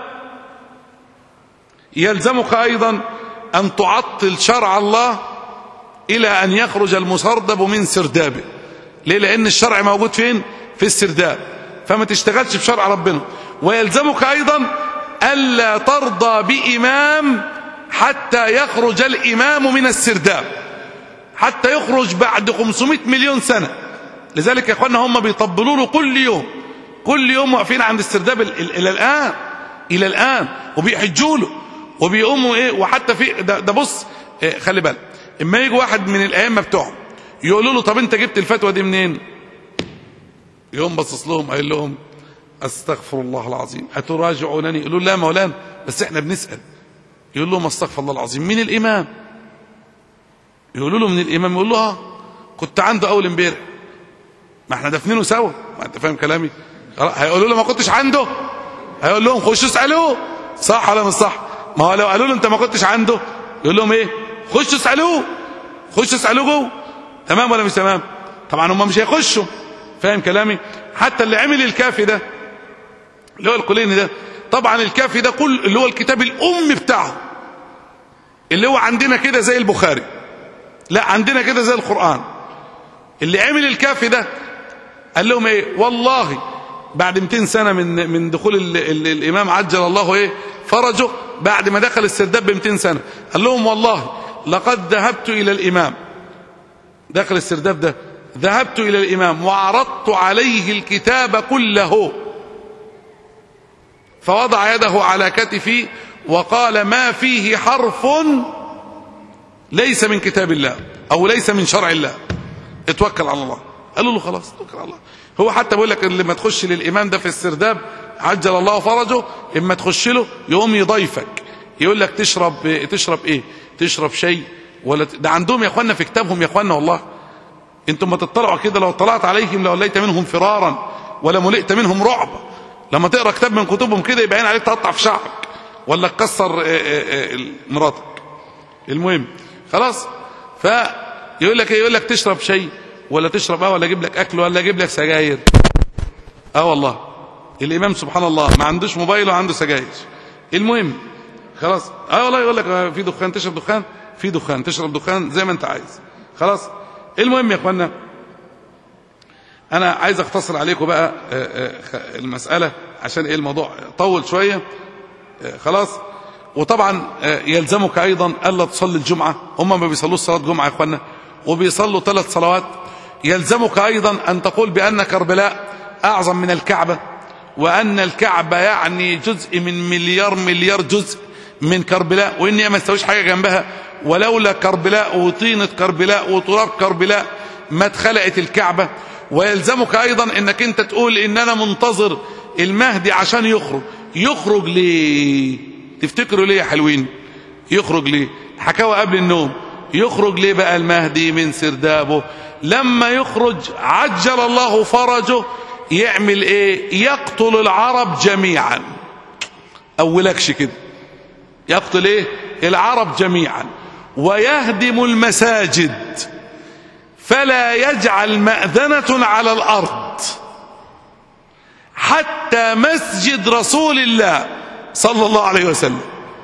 يلزمك ايضا ان تعطل شرع الله الى ان يخرج المسردب من سردابه ليه لان الشرع موجود فين في السرداب فما تشتغلش بشرع ربنا ويلزمك ايضا الا ترضى بامام حتى يخرج الامام من السرداب حتى يخرج بعد 500 مليون سنه لذلك يا اخوانا هم بيطبلوا له كل يوم كل يوم واقفين عند السرداب ال- ال- الى الان الى الان وبيحجوا له وبيقوموا ايه وحتى في ده, ده بص إيه خلي بالك اما يجي واحد من الائمه بتوعهم يقولوا له طب انت جبت الفتوى دي منين يقوم باصص لهم قايل لهم استغفر الله العظيم اتراجعونني يقولوا لا مولانا بس احنا بنسال يقول لهم استغفر الله العظيم مين الامام يقولوا له من الامام يقول له اه كنت عنده اول امبارح ما احنا دافنينه سوا ما انت فاهم كلامي خلاص، هيقولوا له ما كنتش عنده هيقول لهم خشوا اسالوه صح ولا مش صح ما هو لو قالوا له انت ما كنتش عنده يقول لهم ايه خشوا اسالوه خشوا اسالوه جوه تمام ولا مش تمام طبعا هم مش هيخشوا فاهم كلامي حتى اللي عمل الكافي ده اللي هو القليني ده طبعا الكافي ده كل اللي هو الكتاب الام بتاعه اللي هو عندنا كده زي البخاري لا عندنا كده زي القرآن اللي عمل الكافي ده قال لهم ايه والله بعد 200 سنة من من دخول ال ال الإمام عجل الله ايه فرجه بعد ما دخل السرداب ب 200 سنة قال لهم والله لقد ذهبت إلى الإمام داخل السرداب ده ذهبت إلى الإمام وعرضت عليه الكتاب كله فوضع يده على كتفي وقال ما فيه حرف ليس من كتاب الله أو ليس من شرع الله اتوكل على الله
قالوا له خلاص توكل على الله هو حتى بيقول لك اللي ما تخش للامام ده في السرداب عجل الله فرجه اما تخش له يقوم يضيفك يقول لك تشرب تشرب ايه تشرب شيء ولا ت- ده عندهم يا اخوانا في كتابهم يا اخوانا والله انتم ما تطلعوا كده لو اطلعت عليهم لوليت منهم فرارا ولا ملئت منهم رعبا لما تقرا كتاب من كتبهم كده يبقى عين عليك تقطع في شعرك ولا تكسر آه، آه، آه، مراتك المهم خلاص فيقول لك ايه يقول لك تشرب شيء ولا تشرب اه ولا اجيب لك اكل ولا اجيب لك سجاير اه والله الامام سبحان الله ما عندوش موبايل وعنده سجاير المهم خلاص اه والله يقول لك آه، في دخان تشرب دخان في دخان تشرب دخان زي ما انت عايز خلاص المهم يا اخوانا انا عايز اختصر عليكم بقى آه، آه، خ- المساله عشان ايه الموضوع طول شويه آه، خلاص وطبعا آه، يلزمك ايضا الا تصلي الجمعه هم ما بيصلوش صلاه جمعه يا اخوانا وبيصلوا ثلاث صلوات يلزمك ايضا ان تقول بان كربلاء اعظم من الكعبه وان الكعبه يعني جزء من مليار مليار جزء من كربلاء وان هي ما تساويش حاجه جنبها ولولا كربلاء وطينه كربلاء وتراب كربلاء ما اتخلقت الكعبه ويلزمك ايضا انك انت تقول ان انا منتظر المهدي عشان يخرج يخرج ليه تفتكروا ليه يا حلوين يخرج ليه حكاوى قبل النوم يخرج ليه بقى المهدي من سردابه لما يخرج عجل الله فرجه يعمل ايه يقتل العرب جميعا اولكش كده يقتل ايه العرب جميعا ويهدم المساجد فلا يجعل مأذنة على الأرض حتى مسجد رسول الله صلى الله عليه وسلم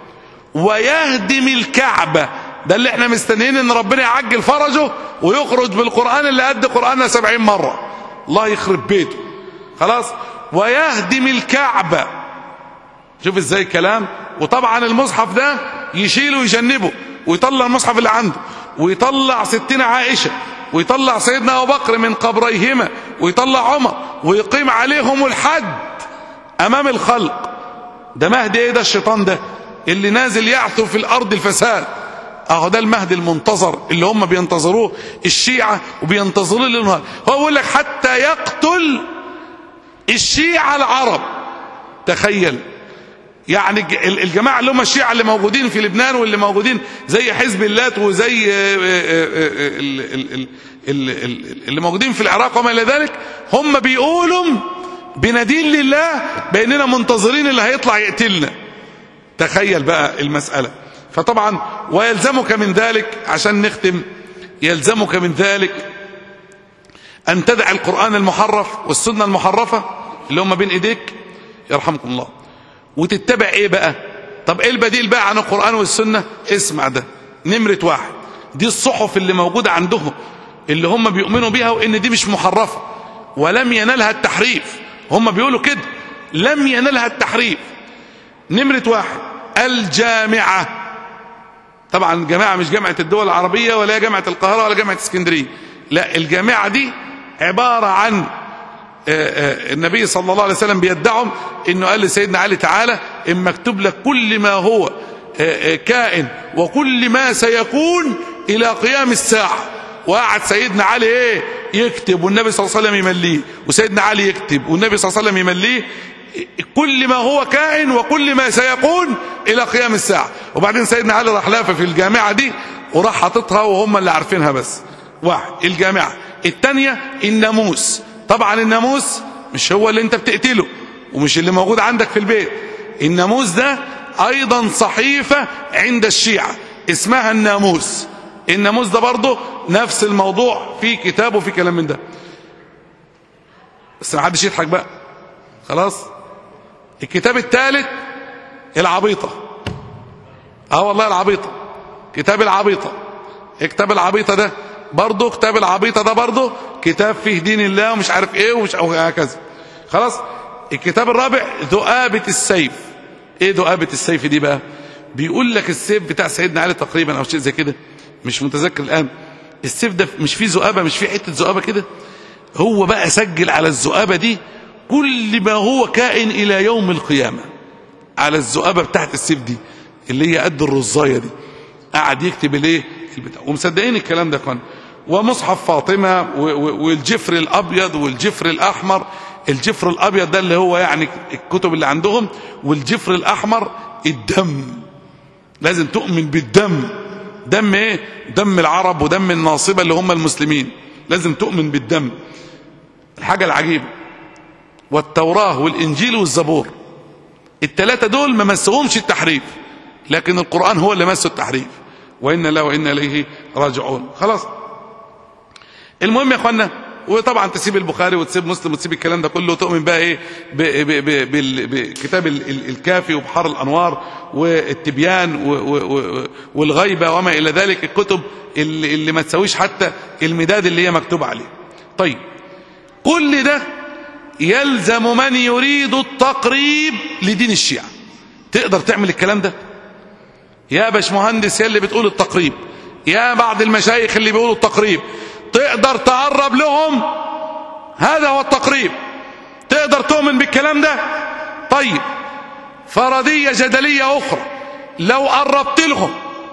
ويهدم الكعبة ده اللي احنا مستنيين ان ربنا يعجل فرجه ويخرج بالقرآن اللي قد قرآننا سبعين مرة الله يخرب بيته خلاص ويهدم الكعبة شوف ازاي الكلام وطبعا المصحف ده يشيله ويجنبه ويطلع المصحف اللي عنده ويطلع ستنا عائشة ويطلع سيدنا أبو بكر من قبريهما ويطلع عمر ويقيم عليهم الحد أمام الخلق ده مهدي ايه ده الشيطان ده اللي نازل يعثر في الأرض الفساد اهو ده المهدي المنتظر اللي هم بينتظروه الشيعة وبينتظروه للنهار هو بيقول لك حتى يقتل الشيعة العرب تخيل يعني الج- ال- الجماعة اللي هم الشيعة اللي موجودين في لبنان واللي موجودين زي حزب اللات وزي آه، آه، آه، ال- ال- ال- ال- ال- اللي موجودين في العراق وما إلى ذلك هم بيقولوا بندين لله بأننا منتظرين اللي هيطلع يقتلنا تخيل بقى المسألة فطبعا ويلزمك من ذلك عشان نختم يلزمك من ذلك أن تدع القرآن المحرف والسنة المحرفة اللي هم بين إيديك يرحمكم الله وتتبع إيه بقى طب إيه البديل بقى عن القرآن والسنة اسمع ده نمرة واحد دي الصحف اللي موجودة عندهم اللي هم بيؤمنوا بيها وإن دي مش محرفة ولم ينالها التحريف هم بيقولوا كده لم ينالها التحريف نمرة واحد الجامعة طبعا الجامعة مش جامعة الدول العربية ولا هي جامعة القاهرة ولا جامعة اسكندرية لا الجامعة دي عبارة عن آه، آه، النبي صلى الله عليه وسلم بيدعم انه قال لسيدنا علي تعالى ان مكتوب لك كل ما هو آه، آه، كائن وكل ما سيكون الى قيام الساعة وقعد سيدنا علي ايه يكتب والنبي صلى الله عليه وسلم يمليه وسيدنا علي يكتب والنبي صلى الله عليه وسلم يمليه كل ما هو كائن وكل ما سيكون الى قيام الساعة وبعدين سيدنا علي راح لافه في الجامعة دي وراح حاططها وهم اللي عارفينها بس واحد الجامعة التانية الناموس طبعا الناموس مش هو اللي انت بتقتله ومش اللي موجود عندك في البيت الناموس ده ايضا صحيفة عند الشيعة اسمها الناموس الناموس ده برضه نفس الموضوع في كتاب وفي كلام من ده بس ما حدش يضحك بقى خلاص الكتاب الثالث العبيطة اه والله العبيطة كتاب العبيطة كتاب العبيطة ده برضه كتاب العبيطة ده برضه كتاب فيه دين الله ومش عارف ايه ومش هكذا خلاص الكتاب الرابع ذؤابة السيف ايه ذؤابة السيف دي بقى بيقول لك السيف بتاع سيدنا علي تقريبا او شيء زي كده مش متذكر الان السيف ده مش فيه ذؤابة مش فيه حتة ذؤابة كده هو بقى سجل على الذؤابة دي كل ما هو كائن الى يوم القيامة على الذؤابة بتاعت السيف دي اللي هي قد الرزاية دي قعد يكتب الايه البتاع ومصدقين الكلام ده كان
ومصحف فاطمة و- و- والجفر الأبيض والجفر الأحمر الجفر الأبيض ده اللي هو يعني الكتب اللي عندهم والجفر الأحمر الدم لازم تؤمن بالدم دم ايه دم العرب ودم الناصبة اللي هم المسلمين لازم تؤمن بالدم الحاجة العجيبة والتوراة والإنجيل والزبور التلاتة دول ما مسهمش التحريف لكن القرآن هو اللي مسه التحريف وإن لا وإن إليه راجعون خلاص المهم يا اخوانا وطبعا تسيب البخاري وتسيب مسلم وتسيب الكلام ده كله وتؤمن بقى ايه ب- ب- ب- بال- بكتاب ال- ال- الكافي وبحار الانوار والتبيان و- و- و- والغيبه وما الى ذلك الكتب اللي, اللي ما تساويش حتى المداد اللي هي مكتوب عليه طيب كل ده يلزم من يريد التقريب لدين الشيعة تقدر تعمل الكلام ده يا باشمهندس يا اللي بتقول التقريب يا بعض المشايخ اللي بيقولوا التقريب تقدر تقرب لهم هذا هو التقريب تقدر تؤمن بالكلام ده طيب فرضية جدلية أخرى لو قربت لهم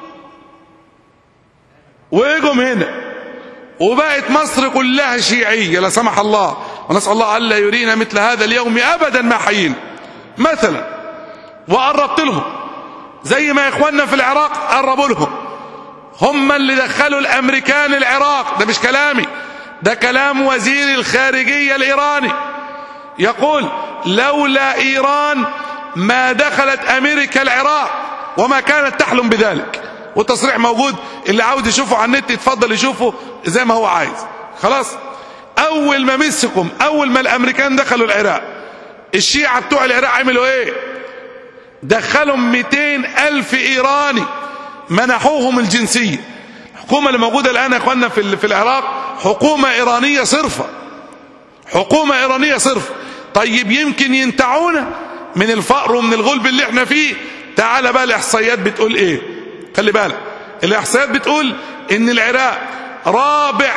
ويجوا هنا وبقت مصر كلها شيعية لا سمح الله ونسأل الله ألا يرينا مثل هذا اليوم أبدا ما حيينا مثلا وقربت لهم زي ما إخواننا في العراق قربوا لهم هم اللي دخلوا الأمريكان العراق ده مش كلامي ده كلام وزير الخارجية الإيراني يقول لولا إيران ما دخلت أمريكا العراق وما كانت تحلم بذلك والتصريح موجود اللي عاوز يشوفه على النت يتفضل يشوفه زي ما هو عايز خلاص أول ما مسكم أول ما الأمريكان دخلوا العراق الشيعة بتوع العراق عملوا إيه دخلهم 200 ألف إيراني منحوهم الجنسية الحكومة اللي موجودة الآن يا إخواننا في في العراق حكومة إيرانية صرفة حكومة إيرانية صرف طيب يمكن ينتعونا من الفقر ومن الغلب اللي احنا فيه تعال بقى الإحصائيات بتقول إيه خلي بالك الإحصائيات بتقول إن العراق رابع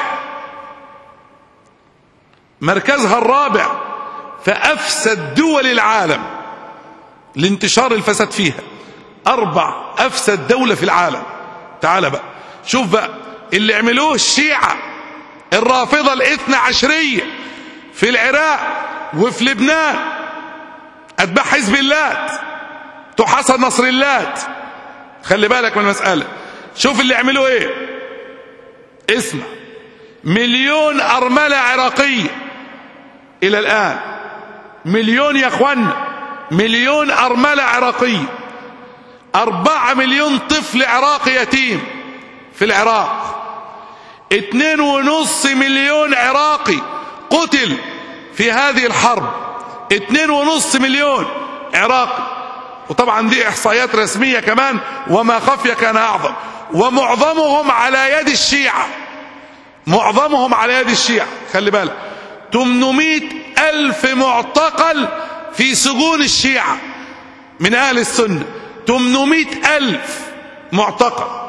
مركزها الرابع فأفسد دول العالم لانتشار الفساد فيها أربع أفسد دولة في العالم تعال بقى شوف بقى اللي عملوه الشيعة الرافضة الاثنى عشرية في العراق وفي لبنان أتباع حزب اللات تحصل نصر اللات خلي بالك من المسألة شوف اللي عملوه ايه اسمع مليون أرملة عراقية إلى الآن مليون يا أخوانا مليون أرملة عراقية أربعة مليون طفل عراقي يتيم في العراق اتنين ونص مليون عراقي قتل في هذه الحرب اتنين ونص مليون عراقي وطبعا دي احصائيات رسمية كمان وما خفي كان اعظم ومعظمهم على يد الشيعة معظمهم على يد الشيعة خلي بالك 800 ألف معتقل في سجون الشيعة من أهل السنة 800 ألف معتقل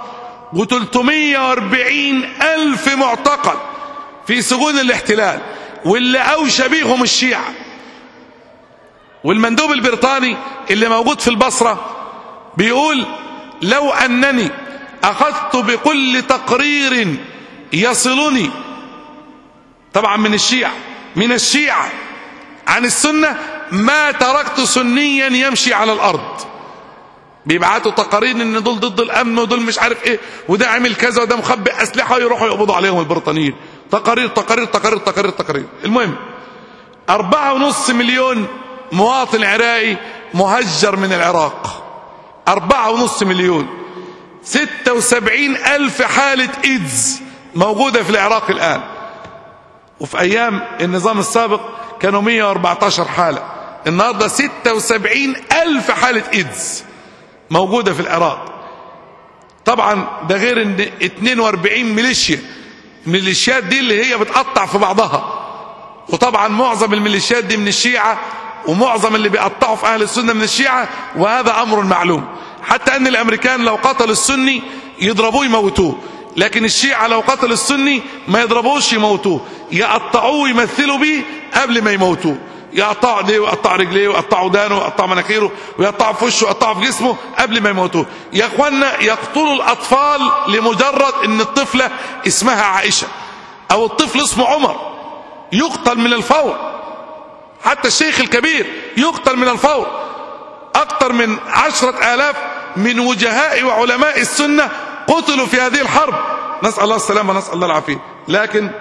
و340 ألف معتقل في سجون الاحتلال واللي أوشى بيهم الشيعة والمندوب البريطاني اللي موجود في البصرة بيقول لو أنني أخذت بكل تقرير يصلني طبعا من الشيعة من الشيعة عن السنة ما تركت سنيا يمشي على الأرض بيبعتوا تقارير ان دول ضد الامن ودول مش عارف ايه وده عمل كذا وده مخبئ اسلحه ويروحوا يقبضوا عليهم البريطانيين تقارير تقارير تقارير تقارير تقارير المهم أربعة ونص مليون مواطن عراقي مهجر من العراق أربعة ونص مليون ستة وسبعين ألف حالة إيدز موجودة في العراق الآن وفي أيام النظام السابق كانوا 114 حالة النهاردة 76 ألف حالة إيدز موجودة في العراق طبعا ده غير ان 42 ميليشيا ميليشيات دي اللي هي بتقطع في بعضها وطبعا معظم الميليشيات دي من الشيعة ومعظم اللي بيقطعوا في اهل السنة من الشيعة وهذا امر معلوم حتى ان الامريكان لو قتلوا السني يضربوه يموتوه لكن الشيعة لو قتل السني ما يضربوش يموتوه يقطعوه ويمثلوا بيه قبل ما يموتوه يقطعوا ايديه ويقطعوا رجليه ويقطعوا ودانه ويقطعوا مناخيره ويقطعوا في وشه ويقطعوا في جسمه قبل ما يموتوه يا اخوانا يقتلوا الاطفال لمجرد ان الطفله اسمها عائشه
او الطفل اسمه عمر يقتل من الفور حتى الشيخ الكبير يقتل من الفور اكثر من عشرة الاف من وجهاء وعلماء السنة قتلوا في هذه الحرب نسأل الله السلامة ونسأل الله العافية لكن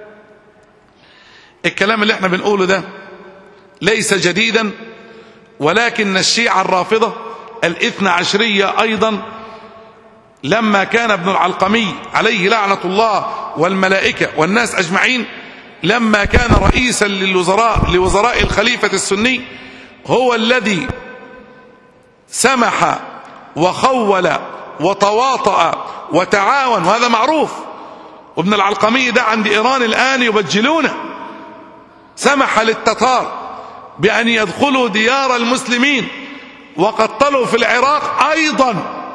الكلام اللي احنا بنقوله ده ليس جديدا ولكن الشيعة الرافضة الاثنى عشرية ايضا لما كان ابن العلقمي عليه لعنة الله والملائكة والناس اجمعين لما كان رئيسا للوزراء لوزراء الخليفة السني هو الذي سمح وخول وتواطأ وتعاون وهذا معروف وابن العلقمي ده عند إيران الآن يبجلونه سمح للتتار بأن يدخلوا ديار المسلمين وقتلوا في العراق أيضا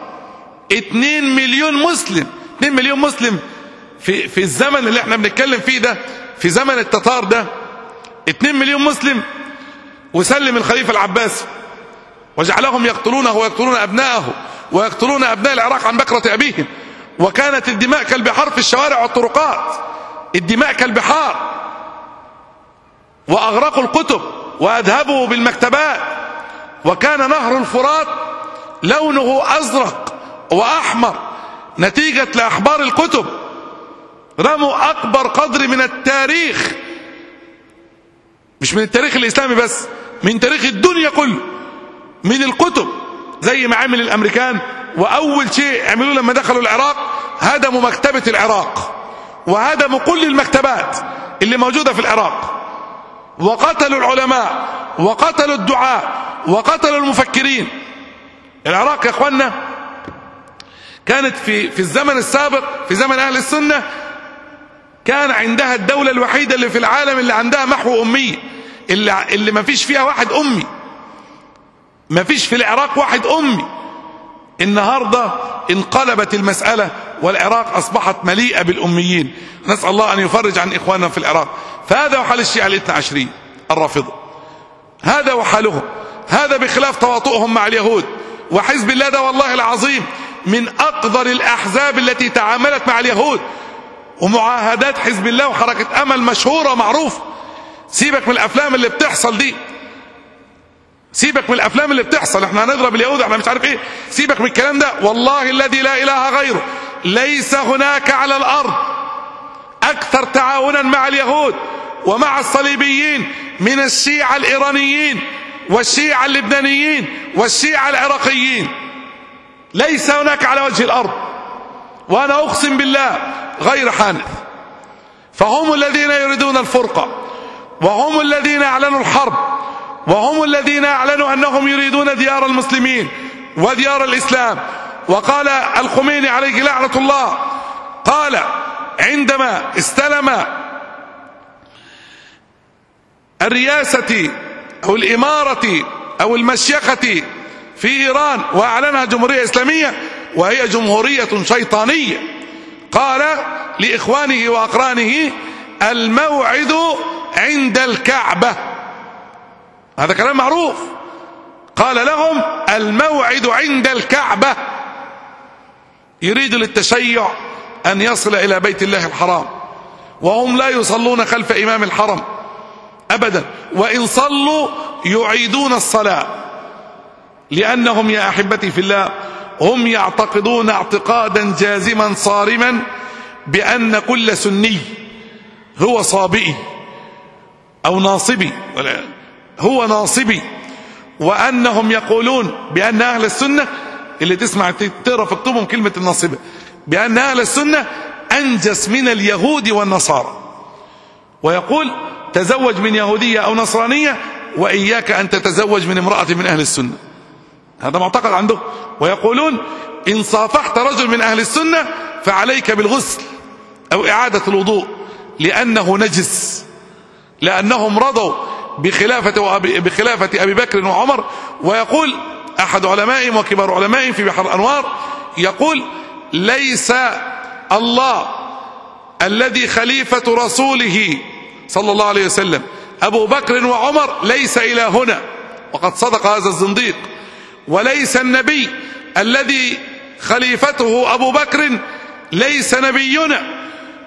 2 مليون مسلم 2 مليون مسلم في, في الزمن اللي احنا بنتكلم فيه ده في زمن التتار ده 2 مليون مسلم وسلم الخليفة العباسي وجعلهم يقتلونه ويقتلون أبناءه ويقتلون أبناء العراق عن بكرة أبيهم وكانت الدماء كالبحار في الشوارع والطرقات الدماء كالبحار وأغرقوا الكتب وأذهبوا بالمكتبات وكان نهر الفرات لونه أزرق وأحمر نتيجة لأحبار الكتب رموا أكبر قدر من التاريخ مش من التاريخ الإسلامي بس من تاريخ الدنيا كله من الكتب زي ما عمل الامريكان واول شيء عملوه لما دخلوا العراق هدموا مكتبة العراق وهدموا كل المكتبات اللي موجودة في العراق وقتلوا العلماء وقتلوا الدعاء وقتلوا المفكرين العراق يا اخوانا كانت في في الزمن السابق في زمن اهل السنه كان عندها الدوله الوحيده اللي في العالم اللي عندها محو اميه اللي اللي ما فيش فيها واحد امي ما فيش في العراق واحد أمي النهاردة انقلبت المسألة والعراق أصبحت مليئة بالأميين نسأل الله أن يفرج عن إخواننا في العراق فهذا هو حال الشيعة الاثنى عشرين الرافضة هذا هو حالهم هذا بخلاف تواطؤهم مع اليهود وحزب الله ده والله العظيم من أقدر الأحزاب التي تعاملت مع اليهود ومعاهدات حزب الله وحركة أمل مشهورة معروفة سيبك من الأفلام اللي بتحصل دي سيبك من الافلام اللي بتحصل احنا هنضرب اليهود احنا مش عارف ايه سيبك من الكلام ده والله الذي لا اله غيره ليس هناك على الارض اكثر تعاونا مع اليهود ومع الصليبيين من الشيعة الايرانيين والشيعة اللبنانيين والشيعة العراقيين ليس هناك على وجه الارض وانا اقسم بالله غير حانث فهم الذين يريدون الفرقة وهم الذين اعلنوا الحرب وهم الذين اعلنوا انهم يريدون ديار المسلمين وديار الاسلام وقال الخميني عليه لعنه الله قال عندما استلم الرياسه او الاماره او المشيخه في ايران واعلنها جمهوريه اسلاميه وهي جمهوريه شيطانيه قال لاخوانه واقرانه الموعد عند الكعبه هذا كلام معروف قال لهم الموعد عند الكعبة يريد للتشيع أن يصل إلى بيت الله الحرام وهم لا يصلون خلف إمام الحرم أبدا وإن صلوا يعيدون الصلاة لأنهم يا أحبتي في الله هم يعتقدون اعتقادا جازما صارما بأن كل سني هو صابئي أو ناصبي هو ناصبي وأنهم يقولون بأن أهل السنة اللي تسمع تقرا في كتبهم كلمة الناصبة بأن أهل السنة أنجس من اليهود والنصارى ويقول تزوج من يهودية أو نصرانية وإياك أن تتزوج من امرأة من أهل السنة هذا معتقد عنده ويقولون إن صافحت رجل من أهل السنة فعليك بالغسل أو إعادة الوضوء لأنه نجس لأنهم رضوا بخلافة, وأبي بخلافة أبي بكر وعمر ويقول أحد علمائهم وكبار علمائهم في بحر الأنوار يقول ليس الله الذي خليفة رسوله صلى الله عليه وسلم أبو بكر وعمر ليس إلى هنا وقد صدق هذا الزنديق وليس النبي الذي خليفته أبو بكر ليس نبينا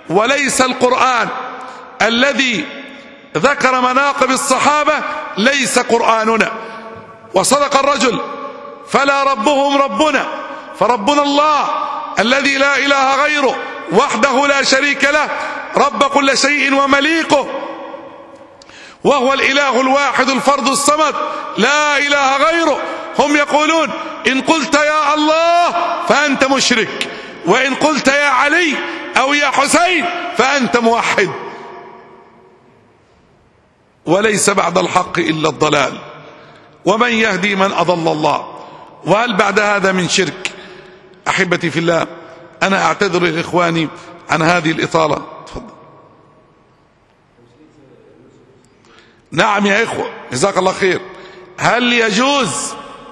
وليس القرآن الذي ذكر مناقب الصحابة ليس قرآننا وصدق الرجل فلا ربهم ربنا فربنا الله الذي لا إله غيره وحده لا شريك له رب كل شيء ومليكه وهو الإله الواحد الفرد الصمد لا إله غيره هم يقولون إن قلت يا الله فأنت مشرك وإن قلت يا علي أو يا حسين فأنت موحد وليس بعد الحق إلا الضلال ومن يهدي من أضل الله وهل بعد هذا من شرك أحبتي في الله أنا أعتذر لإخواني عن هذه الإطالة تفضل نعم يا إخوة جزاك الله خير هل يجوز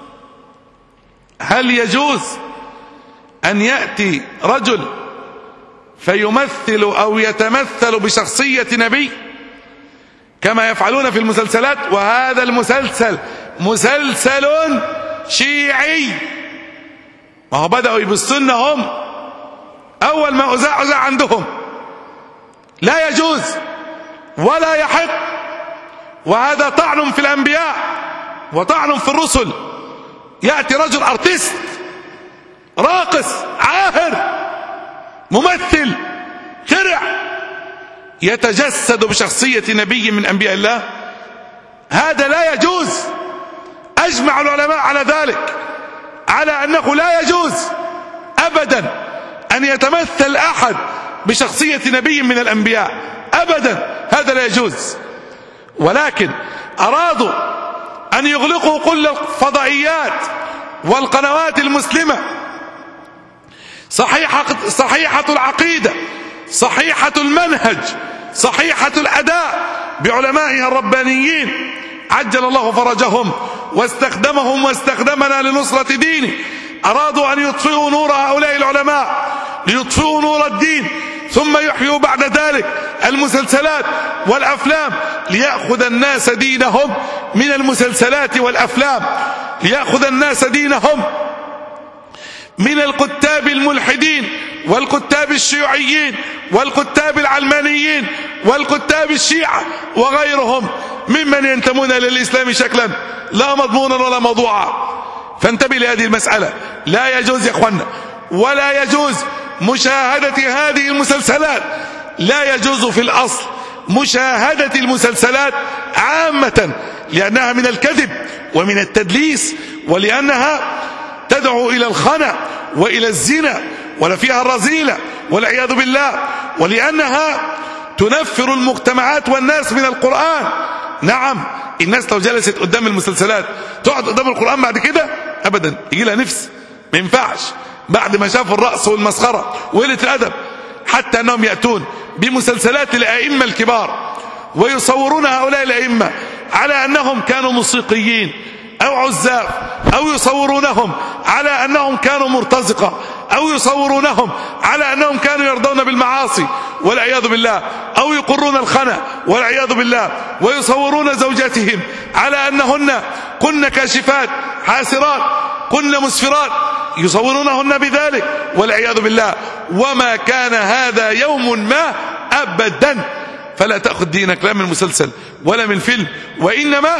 هل يجوز أن يأتي رجل فيمثل أو يتمثل بشخصية نبي كما يفعلون في المسلسلات وهذا المسلسل مسلسل شيعي ما هو بدأوا يبصون هم أول ما أزاع أزاع عندهم لا يجوز ولا يحق وهذا طعن في الأنبياء وطعن في الرسل يأتي رجل أرتست راقص عاهر ممثل خرع يتجسد بشخصية نبي من أنبياء الله هذا لا يجوز أجمع العلماء على ذلك على أنه لا يجوز أبدا أن يتمثل أحد بشخصية نبي من الأنبياء أبدا هذا لا يجوز ولكن أرادوا أن يغلقوا كل الفضائيات والقنوات المسلمة صحيحة, صحيحة العقيدة صحيحة المنهج صحيحة الأداء بعلمائها الربانيين عجل الله فرجهم واستخدمهم واستخدمنا لنصرة دينه أرادوا أن يطفئوا نور هؤلاء العلماء ليطفئوا نور الدين ثم يحيوا بعد ذلك المسلسلات والأفلام ليأخذ الناس دينهم من المسلسلات والأفلام ليأخذ الناس دينهم من الكتاب الملحدين والكتاب الشيوعيين والكتاب العلمانيين والكتاب الشيعة وغيرهم ممن ينتمون للإسلام شكلا لا مضمونا ولا موضوعا فانتبه لهذه المسألة لا يجوز يا اخوانا ولا يجوز مشاهدة هذه المسلسلات لا يجوز في الأصل مشاهدة المسلسلات عامة لأنها من الكذب ومن التدليس ولأنها تدعو إلى الخنا وإلى الزنا ولا فيها الرذيلة والعياذ بالله ولأنها تنفر المجتمعات والناس من القرآن نعم الناس لو جلست قدام المسلسلات تقعد قدام القرآن بعد كده أبدا يجي لها نفس ما ينفعش بعد ما شافوا الرأس والمسخرة وقلة الأدب حتى أنهم يأتون بمسلسلات الأئمة الكبار ويصورون هؤلاء الأئمة على أنهم كانوا موسيقيين أو عزاف أو يصورونهم على أنهم كانوا مرتزقة أو يصورونهم على أنهم كانوا يرضون بالمعاصي والعياذ بالله أو يقرون الخنا والعياذ بالله ويصورون زوجاتهم على أنهن كن كاشفات حاسرات كن مسفرات يصورونهن بذلك والعياذ بالله وما كان هذا يوم ما أبدا فلا تأخذ دينك لا من مسلسل ولا من فيلم وإنما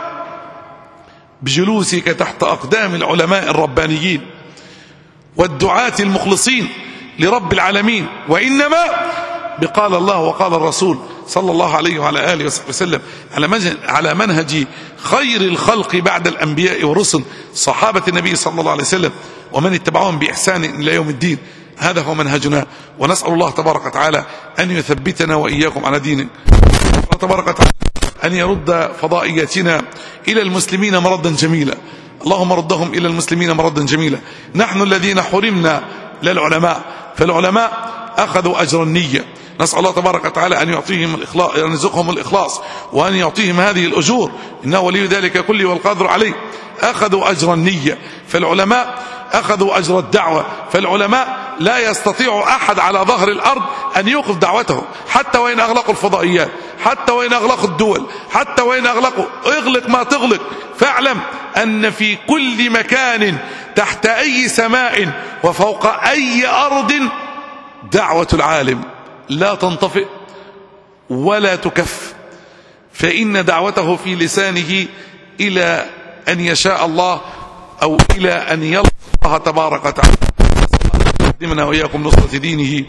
بجلوسك تحت أقدام العلماء الربانيين والدعاة المخلصين لرب العالمين وإنما بقال الله وقال الرسول صلى الله عليه وعلى آله وصحبه وسلم على على منهج خير الخلق بعد الأنبياء والرسل صحابة النبي صلى الله عليه وسلم ومن اتبعهم بإحسان إلى يوم الدين هذا هو منهجنا ونسأل الله تبارك وتعالى أن يثبتنا وإياكم على دينه تبارك وتعالى أن يرد فضائياتنا إلى المسلمين مردا جميلا اللهم ردهم إلى المسلمين مردا جميلا نحن الذين حرمنا للعلماء فالعلماء أخذوا أجر النية نسأل الله تبارك وتعالى أن يعطيهم الإخلاص أن يرزقهم الإخلاص وأن يعطيهم هذه الأجور إنه ولي ذلك كله والقادر عليه أخذوا أجر النية فالعلماء أخذوا أجر الدعوة فالعلماء لا يستطيع أحد على ظهر الأرض أن يوقف دعوته حتى وإن أغلقوا الفضائيات حتى وإن أغلقوا الدول حتى وإن أغلقوا اغلق ما تغلق فاعلم أن في كل مكان تحت أي سماء وفوق أي أرض دعوة العالم لا تنطفئ ولا تكف فإن دعوته في لسانه إلى أن يشاء الله أو إلى أن يلقى الله تبارك وتعالى يقدمنا وإياكم نصرة دينه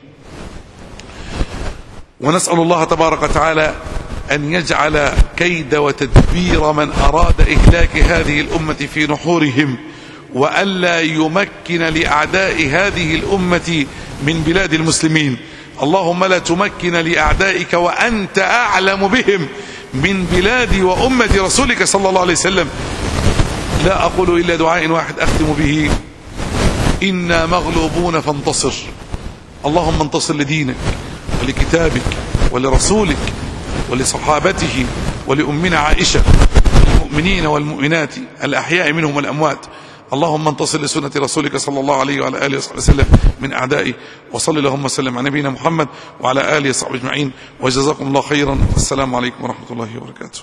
ونسأل الله تبارك وتعالى أن يجعل كيد وتدبير من أراد إهلاك هذه الأمة في نحورهم وألا يمكن لأعداء هذه الأمة من بلاد المسلمين اللهم لا تمكن لأعدائك وأنت أعلم بهم من بلاد وأمة رسولك صلى الله عليه وسلم لا أقول إلا دعاء واحد أختم به إنا مغلوبون فانتصر اللهم انتصر لدينك ولكتابك ولرسولك ولصحابته ولأمنا عائشة المؤمنين والمؤمنات الأحياء منهم والأموات اللهم انتصر لسنة رسولك صلى الله عليه وعلى آله وصحبه وسلم من أعدائه وصل اللهم وسلم على نبينا محمد وعلى آله وصحبه أجمعين وجزاكم الله خيرا والسلام عليكم ورحمة الله وبركاته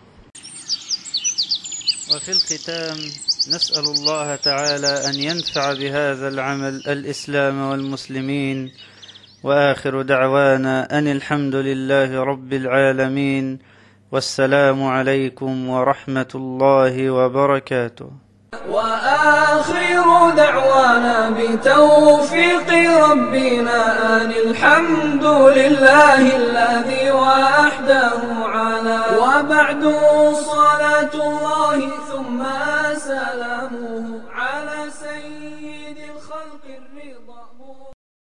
وفي الختام نسأل الله تعالى أن ينفع بهذا العمل الإسلام والمسلمين وآخر دعوانا أن الحمد لله رب العالمين والسلام عليكم ورحمة الله وبركاته
وآخر دعوانا بتوفيق ربنا أن الحمد لله الذي وحده على وبعد صلاة الله ثم سلامه على سيد